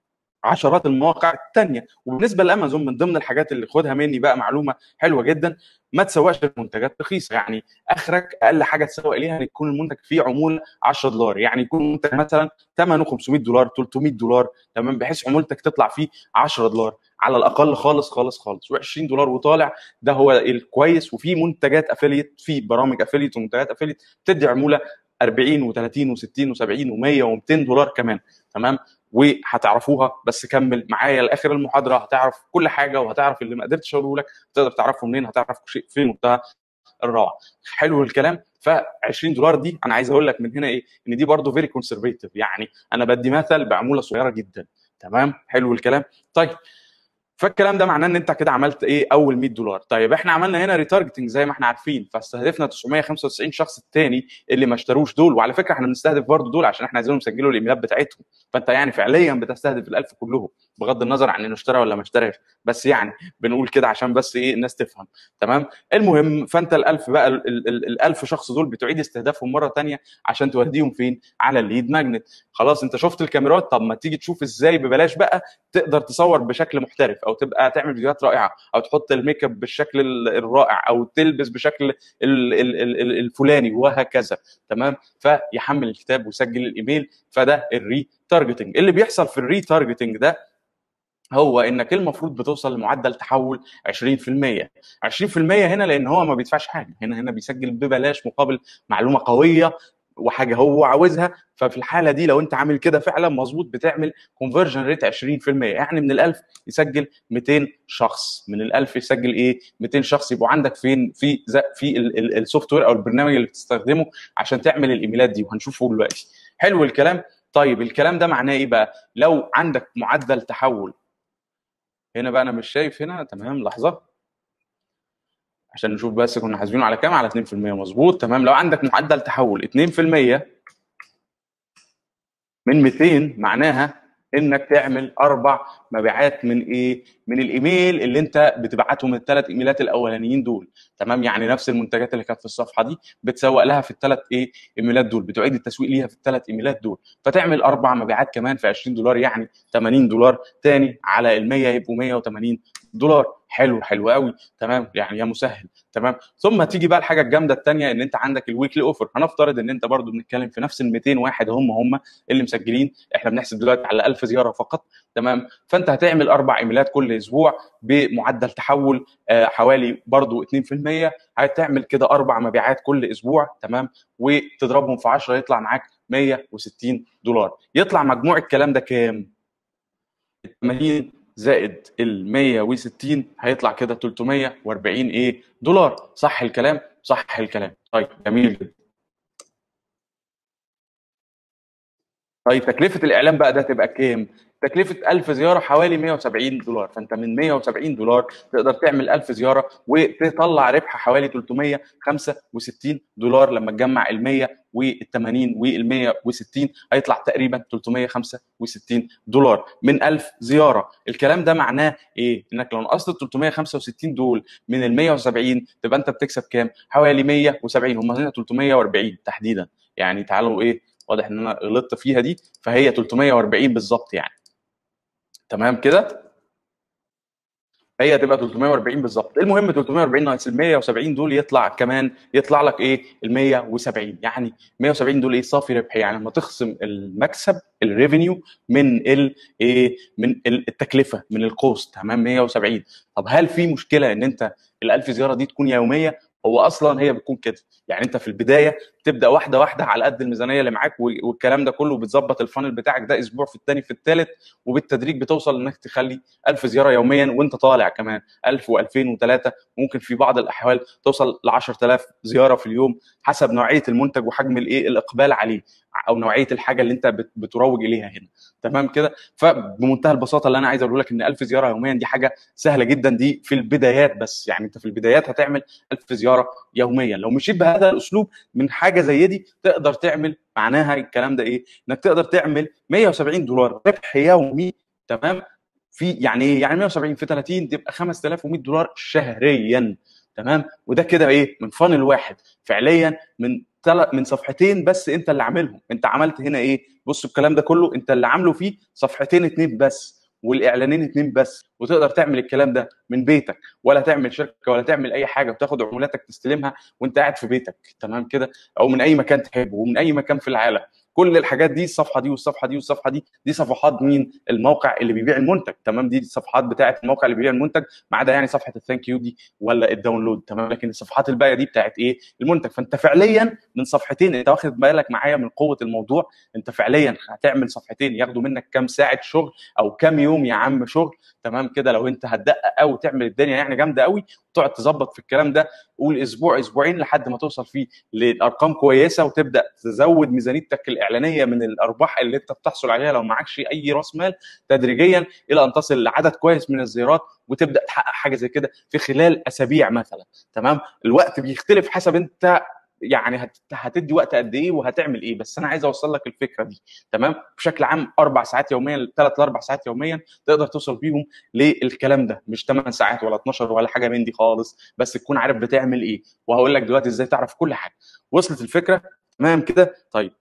عشرات المواقع الثانيه وبالنسبه لامازون من ضمن الحاجات اللي خدها مني بقى معلومه حلوه جدا ما تسوقش منتجات رخيصه يعني اخرك اقل حاجه تسوق اليها ان يكون المنتج فيه عموله 10 دولار يعني يكون منتج مثلا ثمنه 500 دولار 300 دولار تمام بحيث عمولتك تطلع فيه 10 دولار على الاقل خالص خالص خالص و20 دولار وطالع ده هو الكويس وفي منتجات افيليت في برامج افيليت ومنتجات افيليت بتدي عموله 40 و30 و60 و70 و100 و200 دولار كمان تمام وهتعرفوها بس كمل معايا لاخر المحاضره هتعرف كل حاجه وهتعرف اللي ما قدرتش اقوله لك تقدر تعرفه منين هتعرف شيء في منتهى الروعه حلو الكلام ف 20 دولار دي انا عايز اقول لك من هنا ايه ان دي برضه فيري كونسرفيتيف يعني انا بدي مثل بعموله صغيره جدا تمام حلو الكلام طيب فالكلام ده معناه ان انت كده عملت ايه اول 100 دولار طيب احنا عملنا هنا ريتارجتنج زي ما احنا عارفين فاستهدفنا 995 شخص الثاني اللي ما اشتروش دول وعلى فكره احنا بنستهدف برضه دول عشان احنا عايزينهم يسجلوا الايميلات بتاعتهم فانت يعني فعليا بتستهدف ال1000 كلهم بغض النظر عن انه اشترى ولا ما اشتراش بس يعني بنقول كده عشان بس ايه الناس تفهم تمام المهم فانت ال1000 بقى ال1000 شخص دول بتعيد استهدافهم مره ثانيه عشان توديهم فين على الليد ماجنت خلاص انت شفت الكاميرات طب ما تيجي تشوف ازاي ببلاش بقى تقدر تصور بشكل محترف او تبقى تعمل فيديوهات رائعه او تحط الميك اب بالشكل الرائع او تلبس بشكل الفلاني وهكذا تمام فيحمل الكتاب ويسجل الايميل فده الري تارجتنج اللي بيحصل في الري تارجتنج ده هو انك المفروض بتوصل لمعدل تحول 20% 20% هنا لان هو ما بيدفعش حاجه هنا هنا بيسجل ببلاش مقابل معلومه قويه وحاجه هو عاوزها ففي الحاله دي لو انت عامل كده فعلا مظبوط بتعمل كونفرجن ريت 20% يعني من ال1000 يسجل 200 شخص من ال1000 يسجل ايه 200 شخص يبقوا عندك فين في في السوفت وير او البرنامج اللي بتستخدمه عشان تعمل الايميلات دي وهنشوفه دلوقتي حلو الكلام طيب الكلام ده معناه ايه بقى لو عندك معدل تحول هنا بقى انا مش شايف هنا تمام لحظه عشان نشوف بس كنا حاسبينه على كام على 2% مظبوط تمام لو عندك معدل تحول 2% من 200 معناها انك تعمل اربع مبيعات من ايه؟ من الايميل اللي انت بتبعتهم الثلاث ايميلات الاولانيين دول تمام يعني نفس المنتجات اللي كانت في الصفحه دي بتسوق لها في الثلاث ايه؟ ايميلات دول بتعيد التسويق ليها في الثلاث ايميلات دول فتعمل اربع مبيعات كمان في 20 دولار يعني 80 دولار تاني على ال 100 يبقوا 180 دولار حلو حلو قوي تمام يعني يا مسهل تمام ثم تيجي بقى الحاجه الجامده الثانيه ان انت عندك الويكلي اوفر هنفترض ان انت برضو بنتكلم في نفس ال 200 واحد هم هم اللي مسجلين احنا بنحسب دلوقتي على 1000 زياره فقط تمام فانت هتعمل اربع ايميلات كل اسبوع بمعدل تحول آه حوالي برضو 2% هتعمل كده اربع مبيعات كل اسبوع تمام وتضربهم في 10 يطلع معاك 160 دولار يطلع مجموع الكلام ده كام 80 زائد ال 160 هيطلع كده 340 ايه دولار صح الكلام صح الكلام طيب جميل جدا طيب تكلفه الاعلان بقى ده تبقى كام تكلفه 1000 زياره حوالي 170 دولار فانت من 170 دولار تقدر تعمل 1000 زياره وتطلع ربح حوالي 365 دولار لما تجمع ال 100 وال 80 وال 160 هيطلع تقريبا 365 دولار من 1000 زياره الكلام ده معناه ايه انك لو نقصت 365 دول من ال 170 تبقى انت بتكسب كام حوالي 170 هم هنا 340 تحديدا يعني تعالوا ايه واضح ان انا غلطت فيها دي فهي 340 بالظبط يعني تمام كده هي هتبقى 340 بالظبط المهم 340 ناقص ال 170 دول يطلع كمان يطلع لك ايه ال 170 يعني 170 دول ايه صافي ربح يعني لما تخصم المكسب الريفينيو من ال ايه من التكلفه من الكوست تمام 170 طب هل في مشكله ان انت ال 1000 زياره دي تكون يوميه هو اصلا هي بتكون كده يعني انت في البدايه تبدا واحده واحده على قد الميزانيه اللي معاك والكلام ده كله بتظبط الفانل بتاعك ده اسبوع في الثاني في الثالث وبالتدريج بتوصل انك تخلي 1000 زياره يوميا وانت طالع كمان 1000 و2000 و3 ممكن في بعض الاحوال توصل ل 10000 زياره في اليوم حسب نوعيه المنتج وحجم الايه الاقبال عليه او نوعيه الحاجه اللي انت بتروج اليها هنا تمام كده فبمنتهى البساطه اللي انا عايز اقول لك ان 1000 زياره يوميا دي حاجه سهله جدا دي في البدايات بس يعني انت في البدايات هتعمل 1000 زياره يوميا لو مشيت بهذا الاسلوب من حاجه زي دي تقدر تعمل معناها الكلام ده ايه انك تقدر تعمل 170 دولار ربح يومي تمام في يعني ايه يعني 170 في 30 تبقى 5100 دولار شهريا تمام وده كده ايه من فانل واحد فعليا من من صفحتين بس انت اللي عاملهم انت عملت هنا ايه بص الكلام ده كله انت اللي عامله فيه صفحتين اتنين بس والاعلانين اتنين بس وتقدر تعمل الكلام ده من بيتك ولا تعمل شركه ولا تعمل اي حاجه وتاخد عمولاتك تستلمها وانت قاعد في بيتك تمام كده او من اي مكان تحبه ومن اي مكان في العالم كل الحاجات دي الصفحه دي والصفحه دي والصفحه دي دي صفحات مين الموقع اللي بيبيع المنتج تمام دي الصفحات بتاعه الموقع اللي بيبيع المنتج ما عدا يعني صفحه الثانك يو دي ولا الداونلود تمام لكن الصفحات الباقيه دي بتاعه ايه المنتج فانت فعليا من صفحتين انت واخد بالك معايا من قوه الموضوع انت فعليا هتعمل صفحتين ياخدوا منك كام ساعه شغل او كام يوم يا عم شغل تمام كده لو انت هتدقق قوي تعمل الدنيا يعني جامده قوي وتقعد تظبط في الكلام ده قول اسبوع اسبوعين لحد ما توصل فيه لارقام كويسه وتبدا تزود ميزانيتك الاعلانيه من الارباح اللي انت بتحصل عليها لو معكش اي راس مال تدريجيا الى ان تصل لعدد كويس من الزيارات وتبدا تحقق حاجه زي كده في خلال اسابيع مثلا تمام الوقت بيختلف حسب انت يعني هتدي وقت قد ايه وهتعمل ايه بس انا عايز اوصل لك الفكره دي تمام بشكل عام اربع ساعات يوميا ثلاث لاربع ساعات يوميا تقدر توصل بيهم للكلام ده مش 8 ساعات ولا 12 ولا حاجه من دي خالص بس تكون عارف بتعمل ايه وهقول لك دلوقتي ازاي تعرف كل حاجه وصلت الفكره تمام كده طيب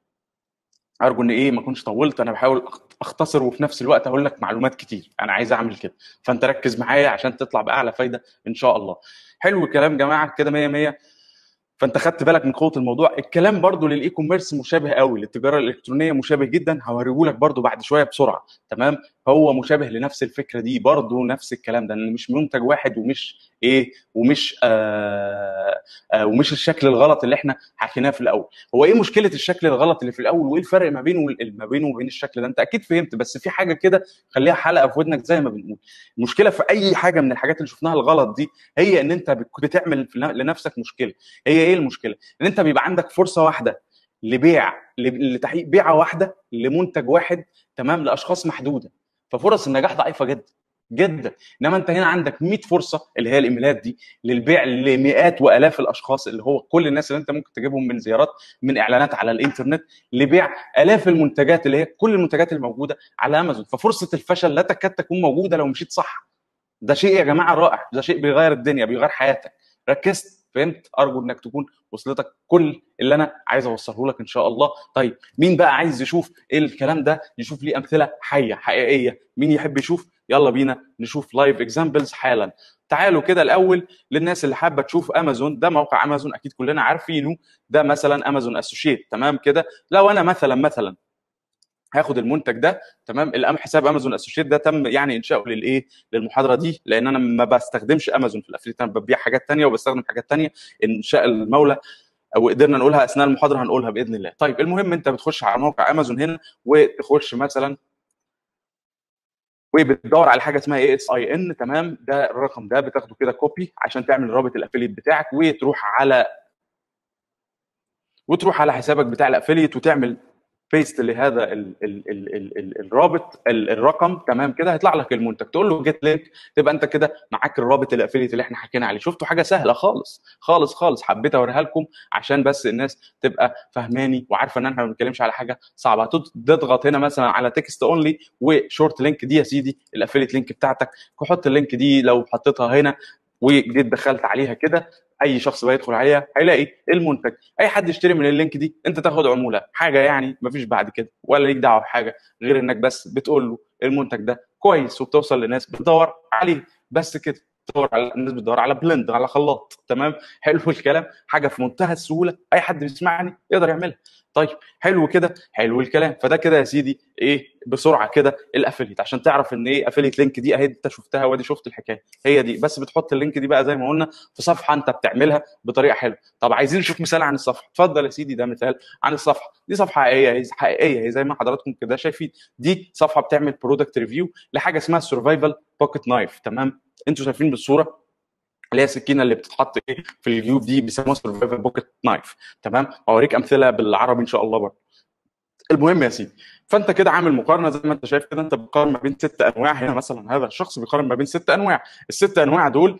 ارجو ان ايه ما اكونش طولت انا بحاول اختصر وفي نفس الوقت اقول لك معلومات كتير انا عايز اعمل كده فانت ركز معايا عشان تطلع باعلى فايده ان شاء الله حلو الكلام يا جماعه كده 100 100 فانت خدت بالك من قوه الموضوع الكلام برضو للاي كوميرس مشابه قوي للتجاره الالكترونيه مشابه جدا هوريه لك برضو بعد شويه بسرعه تمام هو مشابه لنفس الفكره دي برضو نفس الكلام ده ان مش منتج واحد ومش ايه ومش آه آه ومش الشكل الغلط اللي احنا حكيناه في الاول هو ايه مشكله الشكل الغلط اللي في الاول وايه الفرق ما بينه ما بينه وبين الشكل ده انت اكيد فهمت بس في حاجه كده خليها حلقه في ودنك زي ما بنقول المشكله في اي حاجه من الحاجات اللي شفناها الغلط دي هي ان انت بتعمل لنفسك مشكله هي ايه المشكله ان انت بيبقى عندك فرصه واحده لبيع لتحقيق بيعه واحده لمنتج واحد تمام لاشخاص محدوده ففرص النجاح ضعيفه جدا جدا انما انت هنا عندك 100 فرصه اللي هي الايميلات دي للبيع لمئات والاف الاشخاص اللي هو كل الناس اللي انت ممكن تجيبهم من زيارات من اعلانات على الانترنت لبيع الاف المنتجات اللي هي كل المنتجات الموجوده على امازون ففرصه الفشل لا تكاد تكون موجوده لو مشيت صح ده شيء يا جماعه رائع ده شيء بيغير الدنيا بيغير حياتك ركزت فهمت ارجو انك تكون وصلتك كل اللي انا عايز اوصله لك ان شاء الله طيب مين بقى عايز يشوف ايه الكلام ده يشوف ليه امثله حيه حقيقيه مين يحب يشوف يلا بينا نشوف لايف اكزامبلز حالا تعالوا كده الاول للناس اللي حابه تشوف امازون ده موقع امازون اكيد كلنا عارفينه ده مثلا امازون اسوشيت تمام كده لو انا مثلا مثلا هاخد المنتج ده تمام الام حساب امازون اسوشيت ده تم يعني انشاؤه للايه للمحاضره دي لان انا ما بستخدمش امازون في الافليت انا ببيع حاجات تانية وبستخدم حاجات تانية انشاء المولى او قدرنا نقولها اثناء المحاضره هنقولها باذن الله طيب المهم انت بتخش على موقع امازون هنا وتخش مثلا وبتدور على حاجه اسمها اي اس اي ان تمام ده الرقم ده بتاخده كده كوبي عشان تعمل رابط الافيليت بتاعك وتروح على وتروح على حسابك بتاع الافيليت وتعمل بيست لهذا ال ال ال ال ال الرابط ال الرقم تمام كده هيطلع لك المنتج تقول له جيت لينك تبقى انت كده معاك الرابط الافيليت اللي احنا حكينا عليه شفتوا حاجه سهله خالص خالص خالص حبيت اوريها لكم عشان بس الناس تبقى فهماني وعارفه ان احنا ما بنتكلمش على حاجه صعبه تضغط هنا مثلا على تكست اونلي وشورت لينك دي يا سيدي الافيليت لينك بتاعتك تحط اللينك دي لو حطيتها هنا وجيت دخلت عليها كده اي شخص بقى يدخل عليها هيلاقي المنتج اي حد يشتري من اللينك دي انت تاخد عموله حاجه يعني مفيش بعد كده ولا ليك دعوه بحاجه غير انك بس بتقول له المنتج ده كويس وبتوصل لناس بتدور عليه بس كده بتدور على الناس بتدور على بلند على خلاط تمام حلو الكلام حاجه في منتهى السهوله اي حد بيسمعني يقدر يعملها طيب حلو كده حلو الكلام فده كده يا سيدي ايه بسرعه كده الافيليت عشان تعرف ان ايه افيليت لينك دي اهي انت شفتها وادي شفت الحكايه هي دي بس بتحط اللينك دي بقى زي ما قلنا في صفحه انت بتعملها بطريقه حلوه طب عايزين نشوف مثال عن الصفحه اتفضل يا سيدي ده مثال عن الصفحه دي صفحه حقيقيه حقيقيه هي زي ما حضراتكم كده شايفين دي صفحه بتعمل برودكت ريفيو لحاجه اسمها سرفايفل بوكيت نايف تمام انتوا شايفين بالصوره اللي هي السكينه اللي بتتحط ايه في الجيوب دي بيسموها سرفايفل بوكيت نايف تمام اوريك امثله بالعربي ان شاء الله برضه المهم يا سيدي فانت كده عامل مقارنه زي ما انت شايف كده انت بتقارن ما بين ست انواع هنا مثلا هذا الشخص بيقارن ما بين ست انواع الست انواع دول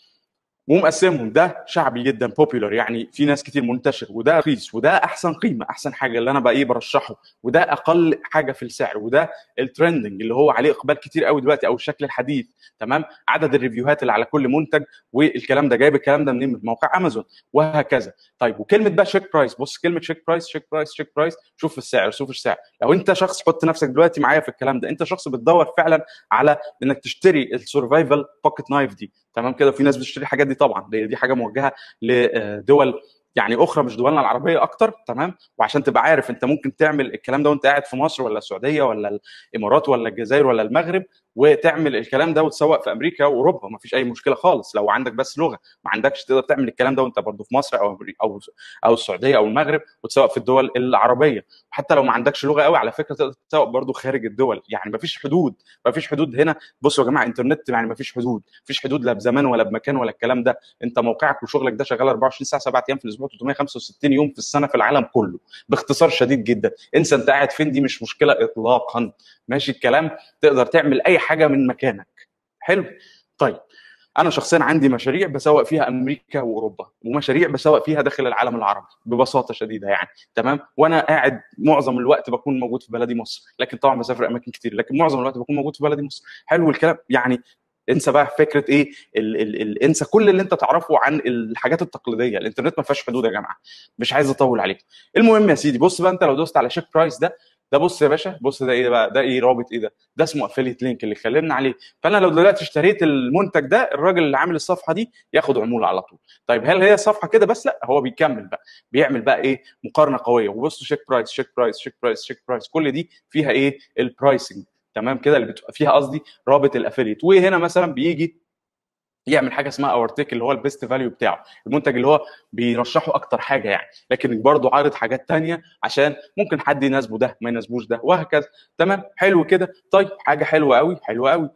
ومقسمهم ده شعبي جدا بوبيلر يعني في ناس كتير منتشر وده رخيص وده احسن قيمه احسن حاجه اللي انا بقى ايه برشحه وده اقل حاجه في السعر وده الترندنج اللي هو عليه اقبال كتير قوي دلوقتي او الشكل الحديث تمام عدد الريفيوهات اللي على كل منتج والكلام ده جايب الكلام ده منين من موقع امازون وهكذا طيب وكلمه بقى شيك برايس بص كلمه شيك برايس شيك برايس شيك برايس شوف السعر شوف السعر لو انت شخص حط نفسك دلوقتي معايا في الكلام ده انت شخص بتدور فعلا على انك تشتري السرفايفل بوكيت نايف دي تمام كده في ناس بتشتري الحاجات دي طبعا دي, دي حاجه موجهه لدول يعني اخرى مش دولنا العربيه اكتر تمام وعشان تبقى عارف انت ممكن تعمل الكلام ده وانت قاعد في مصر ولا السعوديه ولا الامارات ولا الجزائر ولا المغرب وتعمل الكلام ده وتسوق في امريكا واوروبا ما فيش اي مشكله خالص لو عندك بس لغه ما عندكش تقدر تعمل الكلام ده وانت برضه في مصر او او او السعوديه او المغرب وتسوق في الدول العربيه وحتى لو ما عندكش لغه قوي على فكره تقدر تسوق برضه خارج الدول يعني ما فيش حدود ما فيش حدود هنا بصوا يا جماعه انترنت يعني ما فيش حدود ما فيش حدود لا بزمان ولا بمكان ولا الكلام ده انت موقعك وشغلك ده شغال 24 ساعه 7 ايام في الاسبوع 365 يوم في السنه في العالم كله باختصار شديد جدا انسى انت قاعد فين دي مش مشكله اطلاقا ماشي الكلام تقدر تعمل اي حاجه من مكانك حلو طيب انا شخصيا عندي مشاريع بسوق فيها امريكا واوروبا ومشاريع بسوق فيها داخل العالم العربي ببساطه شديده يعني تمام وانا قاعد معظم الوقت بكون موجود في بلدي مصر لكن طبعا بسافر اماكن كتير لكن معظم الوقت بكون موجود في بلدي مصر حلو الكلام يعني انسى بقى فكره ايه ال ال ال انسى كل اللي انت تعرفه عن الحاجات التقليديه الانترنت ما فيهاش حدود يا جماعه مش عايز اطول عليكم المهم يا سيدي بص بقى انت لو دوست على شيك برايس ده ده بص يا باشا بص ده ايه بقى ده ايه رابط ايه ده ده اسمه افيليت لينك اللي اتكلمنا عليه فانا لو دلوقتي اشتريت المنتج ده الراجل اللي عامل الصفحه دي ياخد عموله على طول طيب هل هي صفحه كده بس لا هو بيكمل بقى بيعمل بقى ايه مقارنه قويه وبصوا شيك برايس شيك برايس شيك برايس شيك برايس كل دي فيها ايه البرايسنج تمام كده اللي بتبقى فيها قصدي رابط الافيليت وهنا مثلا بيجي يعمل حاجه اسمها اور تيك اللي هو البيست فاليو بتاعه المنتج اللي هو بيرشحه اكتر حاجه يعني لكن برضه عارض حاجات تانية عشان ممكن حد يناسبه ده ما يناسبوش ده وهكذا تمام حلو كده طيب حاجه حلوه قوي حلوه قوي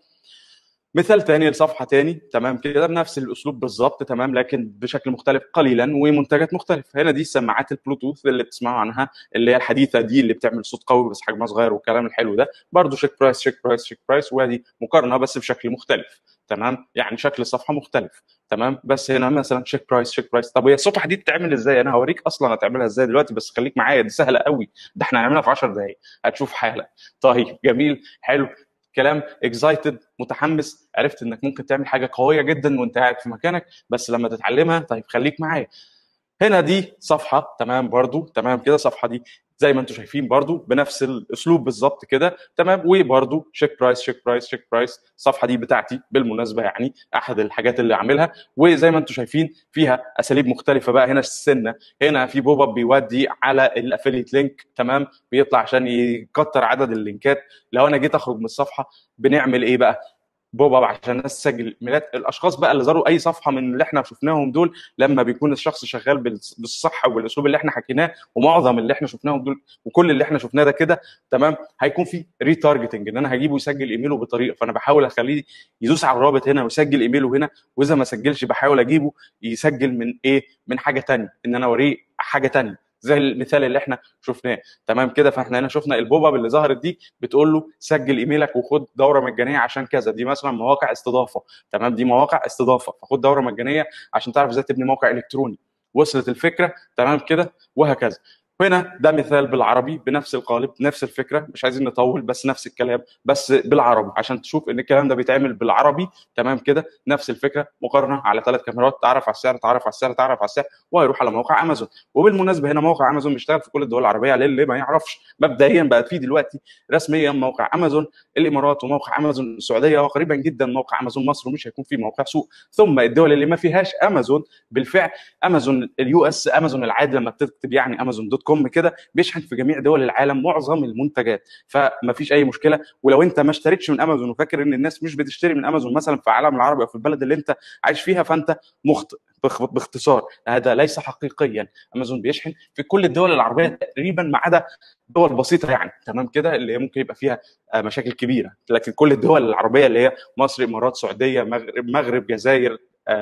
مثال تاني لصفحه تاني تمام كده بنفس الاسلوب بالظبط تمام لكن بشكل مختلف قليلا ومنتجات مختلفه هنا دي السماعات البلوتوث اللي بتسمعوا عنها اللي هي الحديثه دي اللي بتعمل صوت قوي بس حجمها صغير والكلام الحلو ده برضه شيك برايس شيك برايس شيك برايس وادي مقارنه بس بشكل مختلف تمام يعني شكل الصفحه مختلف تمام بس هنا مثلا شيك برايس شيك برايس طب هي الصفحه دي بتتعمل ازاي انا هوريك اصلا هتعملها ازاي دلوقتي بس خليك معايا دي سهله قوي ده احنا هنعملها في 10 دقائق هتشوف حالا طيب جميل حلو كلام اكزايتد متحمس عرفت انك ممكن تعمل حاجه قويه جدا وانت قاعد في مكانك بس لما تتعلمها طيب خليك معايا هنا دي صفحه تمام برضو تمام كده صفحه دي زي ما انتم شايفين برضو بنفس الاسلوب بالظبط كده تمام وبرضو شيك برايس شيك برايس شيك برايس الصفحه دي بتاعتي بالمناسبه يعني احد الحاجات اللي عاملها وزي ما انتم شايفين فيها اساليب مختلفه بقى هنا السنه هنا في بوب اب بيودي على الافيليت لينك تمام بيطلع عشان يكتر عدد اللينكات لو انا جيت اخرج من الصفحه بنعمل ايه بقى بوب اب عشان الناس تسجل ايميلات الاشخاص بقى اللي زاروا اي صفحه من اللي احنا شفناهم دول لما بيكون الشخص شغال بالصح والاسلوب اللي احنا حكيناه ومعظم اللي احنا شفناهم دول وكل اللي احنا شفناه ده كده تمام هيكون في ريتارجتنج ان انا هجيبه يسجل ايميله بطريقه فانا بحاول اخليه يدوس على الرابط هنا ويسجل ايميله هنا واذا ما سجلش بحاول اجيبه يسجل من ايه من حاجه ثانيه ان انا اوريه حاجه ثانيه زي المثال اللي احنا شفناه تمام كده فاحنا هنا شفنا البوب اب اللي ظهرت دي بتقول له سجل ايميلك وخد دوره مجانيه عشان كذا دي مثلا مواقع استضافه تمام دي مواقع استضافه فخد دوره مجانيه عشان تعرف ازاي تبني موقع الكتروني وصلت الفكره تمام كده وهكذا هنا ده مثال بالعربي بنفس القالب نفس الفكره مش عايزين نطول بس نفس الكلام بس بالعربي عشان تشوف ان الكلام ده بيتعمل بالعربي تمام كده نفس الفكره مقارنه على ثلاث كاميرات تعرف على السعر تعرف على السعر تعرف على السعر وهيروح على موقع امازون وبالمناسبه هنا موقع امازون بيشتغل في كل الدول العربيه للي ما يعرفش مبدئيا بقى في دلوقتي رسميا موقع امازون الامارات وموقع امازون السعوديه وقريبا جدا موقع امازون مصر ومش هيكون في موقع سوق ثم الدول اللي ما فيهاش امازون بالفعل امازون اليو اس امازون العادي لما بتكتب يعني امازون دوت كوم كده بيشحن في جميع دول العالم معظم المنتجات فما فيش اي مشكله ولو انت ما اشتريتش من امازون وفاكر ان الناس مش بتشتري من امازون مثلا في العالم العربي او في البلد اللي انت عايش فيها فانت مخطئ باختصار هذا ليس حقيقيا امازون بيشحن في كل الدول العربيه تقريبا ما عدا دول بسيطه يعني تمام كده اللي ممكن يبقى فيها مشاكل كبيره لكن كل الدول العربيه اللي هي مصر امارات سعوديه مغرب مغرب جزائر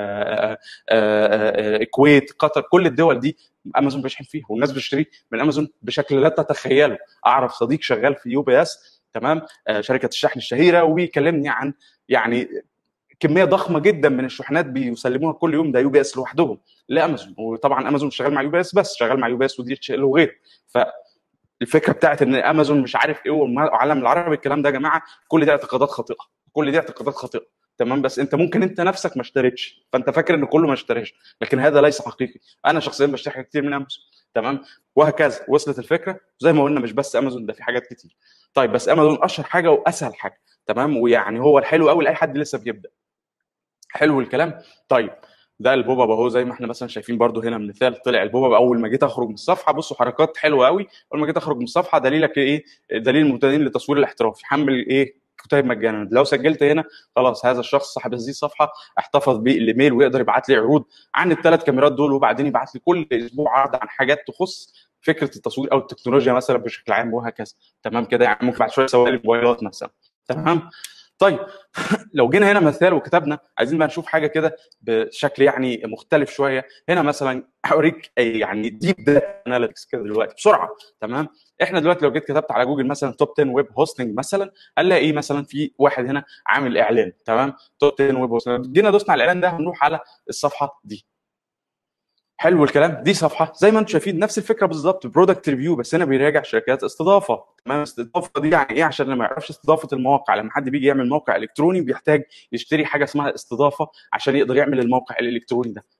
الكويت قطر كل الدول دي امازون بيشحن فيها والناس بتشتري من امازون بشكل لا تتخيله اعرف صديق شغال في يو بي اس تمام شركه الشحن الشهيره وبيكلمني عن يعني كميه ضخمه جدا من الشحنات بيسلموها كل يوم ده يو بي اس لوحدهم لامازون وطبعا امازون شغال مع يو بي اس بس شغال مع يو بي اس ودي اتش ال وغيره ف الفكره بتاعت ان امازون مش عارف ايه والعالم العربي الكلام ده يا جماعه كل دي اعتقادات خاطئه كل دي اعتقادات خاطئه تمام بس انت ممكن انت نفسك ما اشتريتش فانت فاكر ان كله ما اشتراش لكن هذا ليس حقيقي انا شخصيا بشتري كتير من امازون تمام وهكذا وصلت الفكره زي ما قلنا مش بس امازون ده في حاجات كتير طيب بس امازون اشهر حاجه واسهل حاجه تمام ويعني هو الحلو قوي لاي حد لسه بيبدا حلو الكلام طيب ده البوب اب اهو زي ما احنا مثلا شايفين برده هنا مثال طلع البوب اب اول ما جيت اخرج من الصفحه بصوا حركات حلوه قوي اول ما جيت اخرج من الصفحه دليلك ايه دليل المبتدئين للتصوير الاحترافي حمل ايه كتيب مجانا لو سجلت هنا خلاص هذا الشخص صاحب هذه الصفحه احتفظ بالايميل ويقدر يبعت لي عروض عن الثلاث كاميرات دول وبعدين يبعت لي كل اسبوع عرض عن حاجات تخص فكره التصوير او التكنولوجيا مثلا بشكل عام وهكذا تمام كده يعني ممكن بعد شويه اسوي لي موبايلات مثلا تمام طيب لو جينا هنا مثال وكتبنا عايزين بقى نشوف حاجه كده بشكل يعني مختلف شويه هنا مثلا اوريك يعني ديب داتا اناليتكس كده دلوقتي بسرعه تمام احنا دلوقتي لو جيت كتبت على جوجل مثلا توب 10 ويب هوستنج مثلا هنلاقي مثلا في واحد هنا عامل اعلان تمام توب 10 ويب هوستنج جينا دوسنا على الاعلان ده هنروح على الصفحه دي حلو الكلام دي صفحه زي ما انتم شايفين نفس الفكره بالظبط برودكت ريفيو بس هنا بيراجع شركات استضافه تمام استضافه دي يعني ايه عشان اللي ما يعرفش استضافه المواقع لما حد بيجي يعمل موقع الكتروني بيحتاج يشتري حاجه اسمها استضافه عشان يقدر يعمل الموقع الالكتروني ده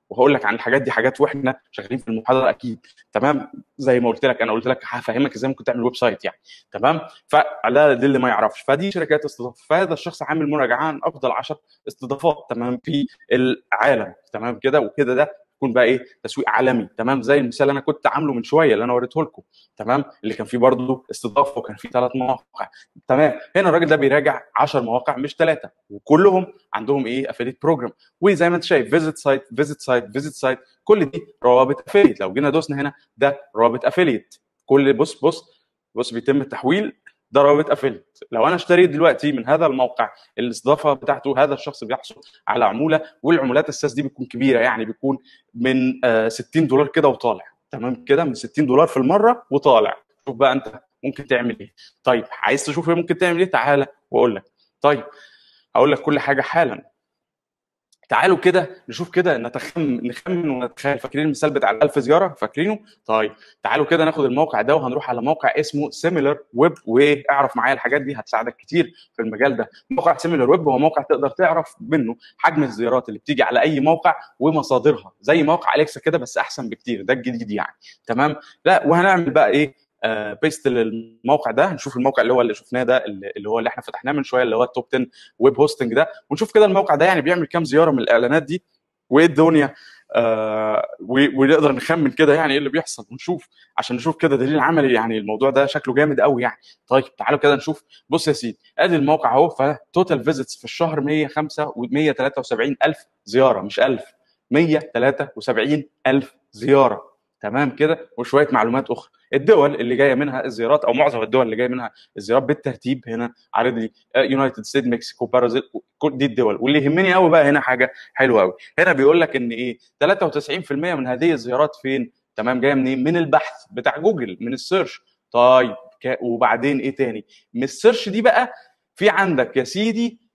وهقول لك عن الحاجات دي حاجات واحنا شغالين في المحاضره اكيد تمام زي ما قلت لك انا قلت لك هفهمك ازاي ممكن تعمل ويب سايت يعني تمام فده دي اللي ما يعرفش فدي شركات استضافه فهذا الشخص عامل مراجعه عن افضل 10 استضافات تمام في العالم تمام كده وكده ده يكون بقى ايه تسويق عالمي تمام زي المثال اللي انا كنت عامله من شويه اللي انا وريته لكم تمام اللي كان فيه برضه استضافه وكان فيه ثلاث مواقع تمام هنا الراجل ده بيراجع 10 مواقع مش ثلاثه وكلهم عندهم ايه افيليت بروجرام وزي ما انت شايف فيزيت سايت فيزيت سايت فيزيت سايت كل دي روابط افيليت لو جينا دوسنا هنا ده رابط افيليت كل بص بص بص بيتم التحويل ده رابط افيليت لو انا اشتريت دلوقتي من هذا الموقع الاستضافه بتاعته هذا الشخص بيحصل على عموله والعمولات الساس دي بتكون كبيره يعني بيكون من آه 60 دولار كده وطالع تمام كده من 60 دولار في المره وطالع شوف بقى انت ممكن تعمل ايه طيب عايز تشوف ايه ممكن تعمل ايه تعالى واقول لك طيب هقول لك كل حاجه حالا تعالوا كده نشوف كده نتخمن نخمن ونتخيل فاكرين المثال بتاع ال1000 زياره فاكرينه طيب تعالوا كده ناخد الموقع ده وهنروح على موقع اسمه سيميلر ويب واعرف معايا الحاجات دي هتساعدك كتير في المجال ده موقع سيميلر ويب هو موقع تقدر تعرف منه حجم الزيارات اللي بتيجي على اي موقع ومصادرها زي موقع اليكسا كده بس احسن بكتير ده الجديد يعني تمام لا وهنعمل بقى ايه آه بيست للموقع ده هنشوف الموقع اللي هو اللي شفناه ده اللي هو اللي احنا فتحناه من شويه اللي هو التوب 10 ويب هوستنج ده ونشوف كده الموقع ده يعني بيعمل كام زياره من الاعلانات دي وايه الدنيا آه ونقدر نخمن كده يعني ايه اللي بيحصل ونشوف عشان نشوف كده دليل عملي يعني الموضوع ده شكله جامد قوي يعني طيب تعالوا كده نشوف بص يا سيدي ادي الموقع اهو فتوتال فيزيتس في الشهر 105 173 الف زياره مش 1000 173 الف زياره تمام كده وشويه معلومات اخرى الدول اللي جايه منها الزيارات او معظم الدول اللي جايه منها الزيارات بالترتيب هنا عارض لي يونايتد ستيت مكسيكو برازيل كل دي الدول واللي يهمني قوي بقى هنا حاجه حلوه قوي هنا بيقول لك ان ايه 93% من هذه الزيارات فين تمام جايه منين من البحث بتاع جوجل من السيرش طيب وبعدين ايه تاني من السيرش دي بقى في عندك يا سيدي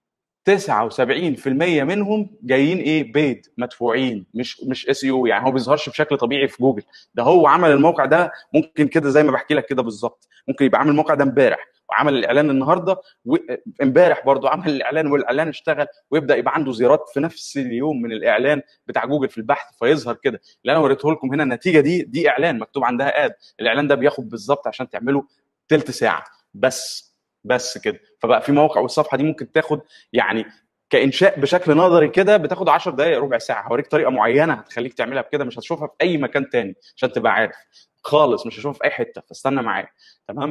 79% منهم جايين ايه بيد مدفوعين مش مش اس او يعني هو بيظهرش بشكل طبيعي في جوجل ده هو عمل الموقع ده ممكن كده زي ما بحكي لك كده بالظبط ممكن يبقى عامل الموقع ده امبارح وعمل الاعلان النهارده وامبارح برضه عمل الاعلان والاعلان اشتغل ويبدا يبقى عنده زيارات في نفس اليوم من الاعلان بتاع جوجل في البحث فيظهر كده اللي انا وريته لكم هنا النتيجه دي دي اعلان مكتوب عندها اد الاعلان ده بياخد بالظبط عشان تعمله ثلث ساعه بس بس كده فبقى في موقع والصفحه دي ممكن تاخد يعني كانشاء بشكل نظري كده بتاخد 10 دقائق ربع ساعه هوريك طريقه معينه هتخليك تعملها بكده مش هتشوفها في اي مكان تاني عشان تبقى عارف خالص مش هتشوفها في اي حته فاستنى معايا تمام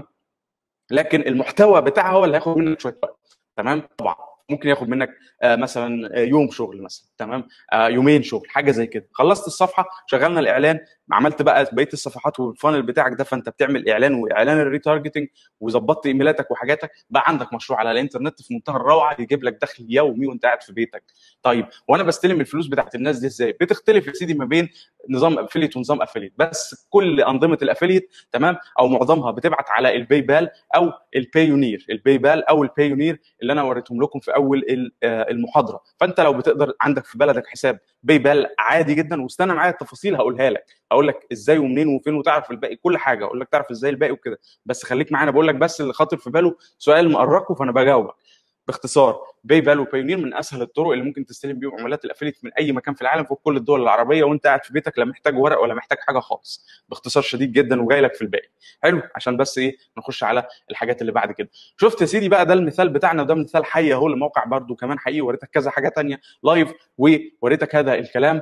لكن المحتوى بتاعها هو اللي هياخد منك شويه وقت تمام طبعا ممكن ياخد منك آه مثلا يوم شغل مثلا تمام آه يومين شغل حاجه زي كده خلصت الصفحه شغلنا الاعلان عملت بقى بقيه الصفحات والفانل بتاعك ده فانت بتعمل اعلان واعلان الريتارجتنج وظبطت ايميلاتك وحاجاتك بقى عندك مشروع على الانترنت في منتهى الروعه يجيب لك دخل يومي وانت قاعد في بيتك طيب وانا بستلم الفلوس بتاعت الناس دي ازاي بتختلف يا سيدي ما بين نظام افليت ونظام افليت بس كل انظمه الافليت تمام او معظمها بتبعت على الباي بال او البايونير الباي بال او البايونير اللي انا وريتهم لكم في اول المحاضره فانت لو بتقدر عندك في بلدك حساب باي بال عادي جدا واستنى معايا التفاصيل هقولها لك اقول لك ازاي ومنين وفين وتعرف الباقي كل حاجه اقول لك تعرف ازاي الباقي وكده بس خليك معانا بقول لك بس اللي خاطر في باله سؤال مقرقه فانا بجاوبك باختصار باي بال وبايونير من اسهل الطرق اللي ممكن تستلم بيهم عملات الافليت من اي مكان في العالم في كل الدول العربيه وانت قاعد في بيتك لا محتاج ورق ولا محتاج حاجه خالص باختصار شديد جدا وجاي لك في الباقي حلو عشان بس ايه نخش على الحاجات اللي بعد كده شفت يا سيدي بقى ده المثال بتاعنا وده مثال حي اهو لموقع برده كمان حقيقي وريتك كذا حاجه تانية لايف ووريتك هذا الكلام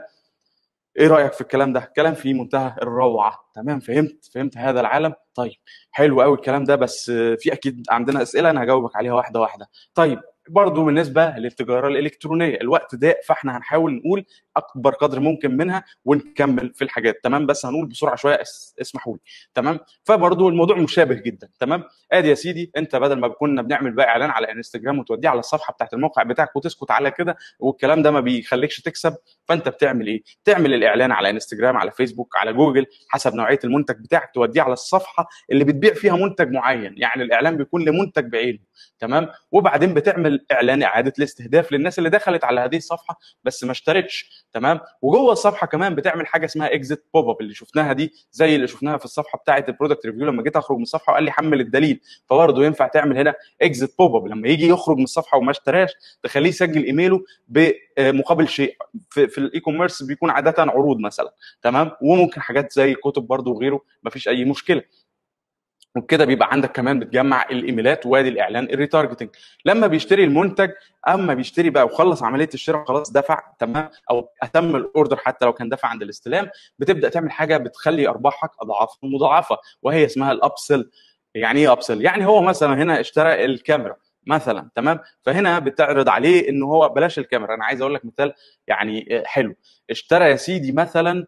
ايه رايك في الكلام ده كلام في منتهى الروعه تمام فهمت فهمت هذا العالم طيب حلو قوي الكلام ده بس في اكيد عندنا اسئله انا هجاوبك عليها واحده واحده طيب برضو بالنسبه للتجاره الالكترونيه الوقت ضاق فاحنا هنحاول نقول اكبر قدر ممكن منها ونكمل في الحاجات تمام بس هنقول بسرعه شويه اسمحوا لي تمام فبرضو الموضوع مشابه جدا تمام ادي يا سيدي انت بدل ما كنا بنعمل بقى اعلان على انستجرام وتوديه على الصفحه بتاعت الموقع بتاعك وتسكت على كده والكلام ده ما بيخليكش تكسب فانت بتعمل ايه تعمل الاعلان على انستجرام على فيسبوك على جوجل حسب نوعيه المنتج بتاعك توديه على الصفحه اللي بتبيع فيها منتج معين يعني الاعلان بيكون لمنتج بعينه تمام وبعدين بتعمل بيعمل اعلان اعاده الاستهداف للناس اللي دخلت على هذه الصفحه بس ما اشترتش تمام وجوه الصفحه كمان بتعمل حاجه اسمها اكزيت بوب اب اللي شفناها دي زي اللي شفناها في الصفحه بتاعه البرودكت ريفيو لما جيت اخرج من الصفحه وقال لي حمل الدليل فبرضه ينفع تعمل هنا اكزيت بوب اب لما يجي يخرج من الصفحه وما اشتراش تخليه يسجل ايميله بمقابل شيء في, في الاي كوميرس بيكون عاده عروض مثلا تمام وممكن حاجات زي كتب برضه وغيره مفيش اي مشكله وبكده بيبقى عندك كمان بتجمع الايميلات وادي الاعلان الريتارجتنج لما بيشتري المنتج اما بيشتري بقى وخلص عمليه الشراء خلاص دفع تمام او اتم الاوردر حتى لو كان دفع عند الاستلام بتبدا تعمل حاجه بتخلي ارباحك اضعاف مضاعفه وهي اسمها الابسل يعني ايه ابسل يعني هو مثلا هنا اشترى الكاميرا مثلا تمام فهنا بتعرض عليه ان هو بلاش الكاميرا انا عايز اقول لك مثال يعني حلو اشترى يا سيدي مثلا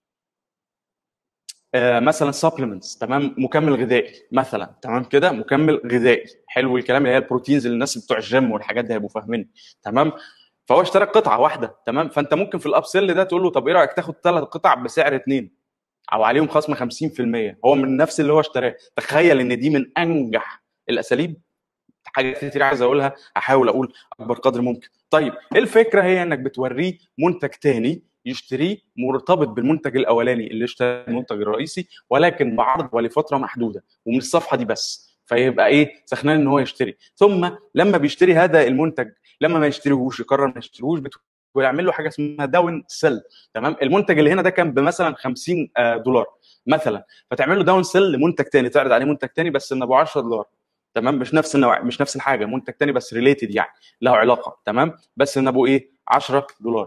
آه، مثلا سبلمنتس تمام مكمل غذائي مثلا تمام كده مكمل غذائي حلو الكلام اللي هي البروتينز اللي الناس بتوع الجيم والحاجات دي هيبقوا فاهمين تمام فهو اشترى قطعه واحده تمام فانت ممكن في الاب سيل ده تقول له طب ايه رايك تاخد ثلاث قطع بسعر اثنين او عليهم خصم 50% هو من نفس اللي هو اشتراه تخيل ان دي من انجح الاساليب حاجات كتير عايز اقولها احاول اقول اكبر قدر ممكن طيب الفكره هي انك بتوريه منتج تاني يشتريه مرتبط بالمنتج الاولاني اللي اشترى المنتج الرئيسي ولكن بعرض ولفتره محدوده ومن الصفحه دي بس فيبقى ايه سخنان ان هو يشتري ثم لما بيشتري هذا المنتج لما ما يشتريهوش يقرر ما يشتريهوش ويعمل له حاجه اسمها داون سيل تمام المنتج اللي هنا ده كان بمثلا 50 دولار مثلا فتعمل له داون سيل لمنتج تاني تعرض عليه منتج تاني بس انه ابو 10 دولار تمام مش نفس النوع مش نفس الحاجه منتج تاني بس ريليتد يعني له علاقه تمام بس ان ابو ايه 10 دولار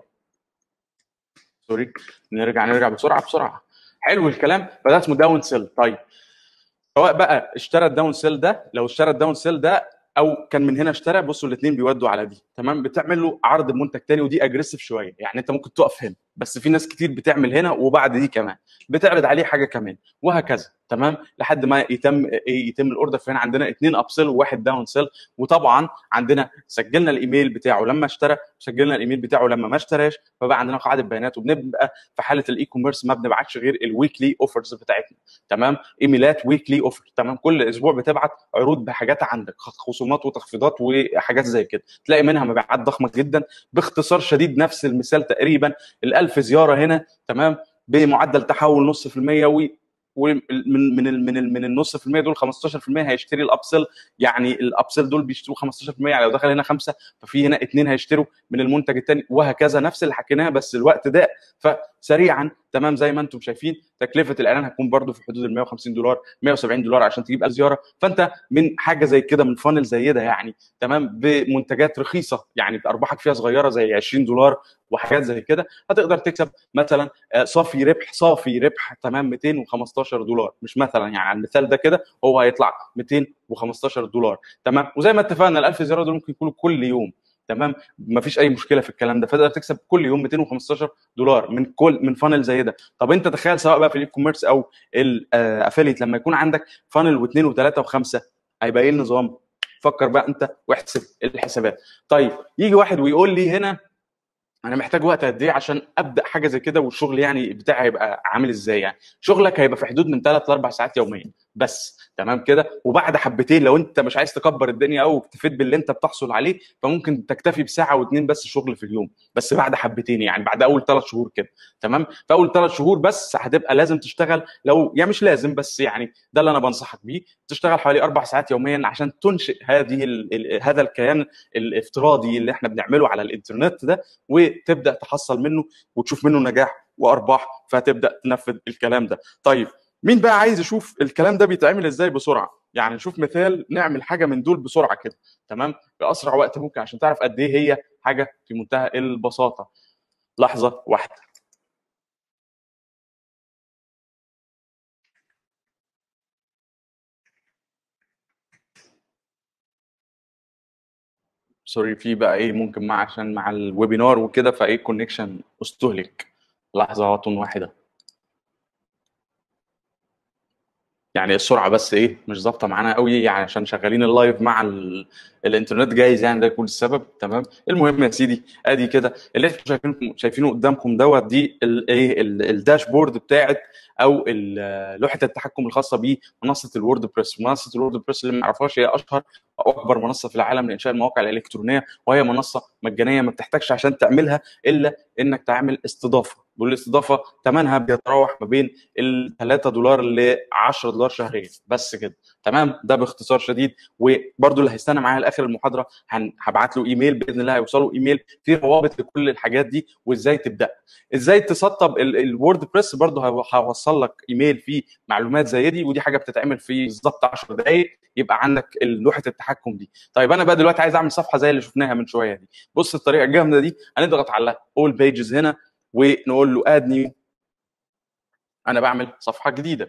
سوري نرجع نرجع بسرعه بسرعه حلو الكلام فده اسمه داون سيل طيب سواء بقى اشترى الداون سيل ده لو اشترى الداون سيل ده او كان من هنا اشترى بصوا الاثنين بيودوا على دي تمام بتعمل له عرض بمنتج تاني ودي اجريسيف شويه يعني انت ممكن تقف هنا بس في ناس كتير بتعمل هنا وبعد دي كمان بتعرض عليه حاجه كمان وهكذا تمام لحد ما يتم ايه يتم الاوردر فهنا عندنا اثنين اب سيل وواحد داون سيل وطبعا عندنا سجلنا الايميل بتاعه لما اشترى وسجلنا الايميل بتاعه لما ما اشتراش فبقى عندنا قاعده بيانات وبنبقى في حاله الاي كوميرس ما بنبعتش غير الويكلي اوفرز بتاعتنا تمام ايميلات ويكلي اوفر تمام كل اسبوع بتبعت عروض بحاجات عندك خصومات وتخفيضات وحاجات زي كده تلاقي منها مبيعات ضخمه جدا باختصار شديد نفس المثال تقريبا ال1000 زياره هنا تمام بمعدل تحول نص في المية ومن من ال من ال من النص في المية دول 15% هيشتري الابسل يعني الابسل دول بيشتروا 15% يعني لو دخل هنا خمسه ففي هنا اثنين هيشتروا من المنتج الثاني وهكذا نفس اللي حكيناه بس الوقت ده فسريعا تمام زي ما انتم شايفين تكلفه الاعلان هتكون برده في حدود ال 150 دولار 170 دولار عشان تجيب زياره فانت من حاجه زي كده من فانل زي ده يعني تمام بمنتجات رخيصه يعني ارباحك فيها صغيره زي 20 دولار وحاجات زي كده هتقدر تكسب مثلا صافي ربح صافي ربح تمام 215 دولار مش مثلا يعني على المثال ده كده هو هيطلع 215 دولار تمام وزي ما اتفقنا ال 1000 زياره دول ممكن يكونوا كل يوم تمام مفيش اي مشكله في الكلام ده فتقدر تكسب كل يوم 215 دولار من كل من فانل زي ده طب انت تخيل سواء بقى في الاي كوميرس او الافيليت لما يكون عندك فانل واثنين وثلاثه وخمسه هيبقى ايه النظام فكر بقى انت واحسب الحسابات طيب يجي واحد ويقول لي هنا انا محتاج وقت قد ايه عشان ابدا حاجه زي كده والشغل يعني بتاعي هيبقى عامل ازاي يعني شغلك هيبقى في حدود من 3 ل 4 ساعات يوميا بس تمام كده وبعد حبتين لو انت مش عايز تكبر الدنيا او اكتفيت باللي انت بتحصل عليه فممكن تكتفي بساعه واثنين بس شغل في اليوم بس بعد حبتين يعني بعد اول ثلاث شهور كده تمام في اول ثلاث شهور بس هتبقى لازم تشتغل لو يعني مش لازم بس يعني ده اللي انا بنصحك بيه تشتغل حوالي اربع ساعات يوميا عشان تنشئ هذه ال ال هذا الكيان الافتراضي اللي احنا بنعمله على الانترنت ده وتبدا تحصل منه وتشوف منه نجاح وارباح فتبدا تنفذ الكلام ده طيب مين بقى عايز يشوف الكلام ده بيتعمل ازاي بسرعه يعني نشوف مثال نعمل حاجه من دول بسرعه كده تمام باسرع وقت ممكن عشان تعرف قد ايه هي حاجه في منتهى البساطه لحظه واحده سوري في بقى ايه ممكن مع عشان مع الويبينار وكده فايه كونكشن استهلك لحظه واحده يعني السرعه بس ايه مش ظابطه معانا قوي يعني عشان شغالين اللايف مع ال... الانترنت جايز يعني ده يكون السبب تمام المهم يا سيدي ادي كده اللي انتم شايفينه شايفينه قدامكم دوت دي الايه الداشبورد بتاعت او ال- لوحه التحكم الخاصه بمنصه الوورد بريس منصه الوورد بريس اللي ما يعرفهاش هي اشهر واكبر منصه في العالم لانشاء المواقع الالكترونيه وهي منصه مجانيه ما بتحتاجش عشان تعملها الا انك تعمل استضافه والاستضافه ثمنها بيتراوح ما بين ال 3 دولار ل 10 دولار شهريا بس كده تمام ده باختصار شديد وبرده اللي هيستنى معايا لاخر المحاضره هن- هبعت له ايميل باذن الله هيوصله ايميل فيه روابط لكل الحاجات دي وازاي تبدا ازاي تسطب الوورد بريس برضه هوصل لك ايميل فيه معلومات زي دي ودي حاجه بتتعمل في بالظبط 10 دقائق يبقى عندك لوحه التحكم دي طيب انا بقى دلوقتي عايز اعمل صفحه زي اللي شفناها من شويه دي بص الطريقه الجامده دي هنضغط على اول بيجز هنا ونقول له اد نيو انا بعمل صفحه جديده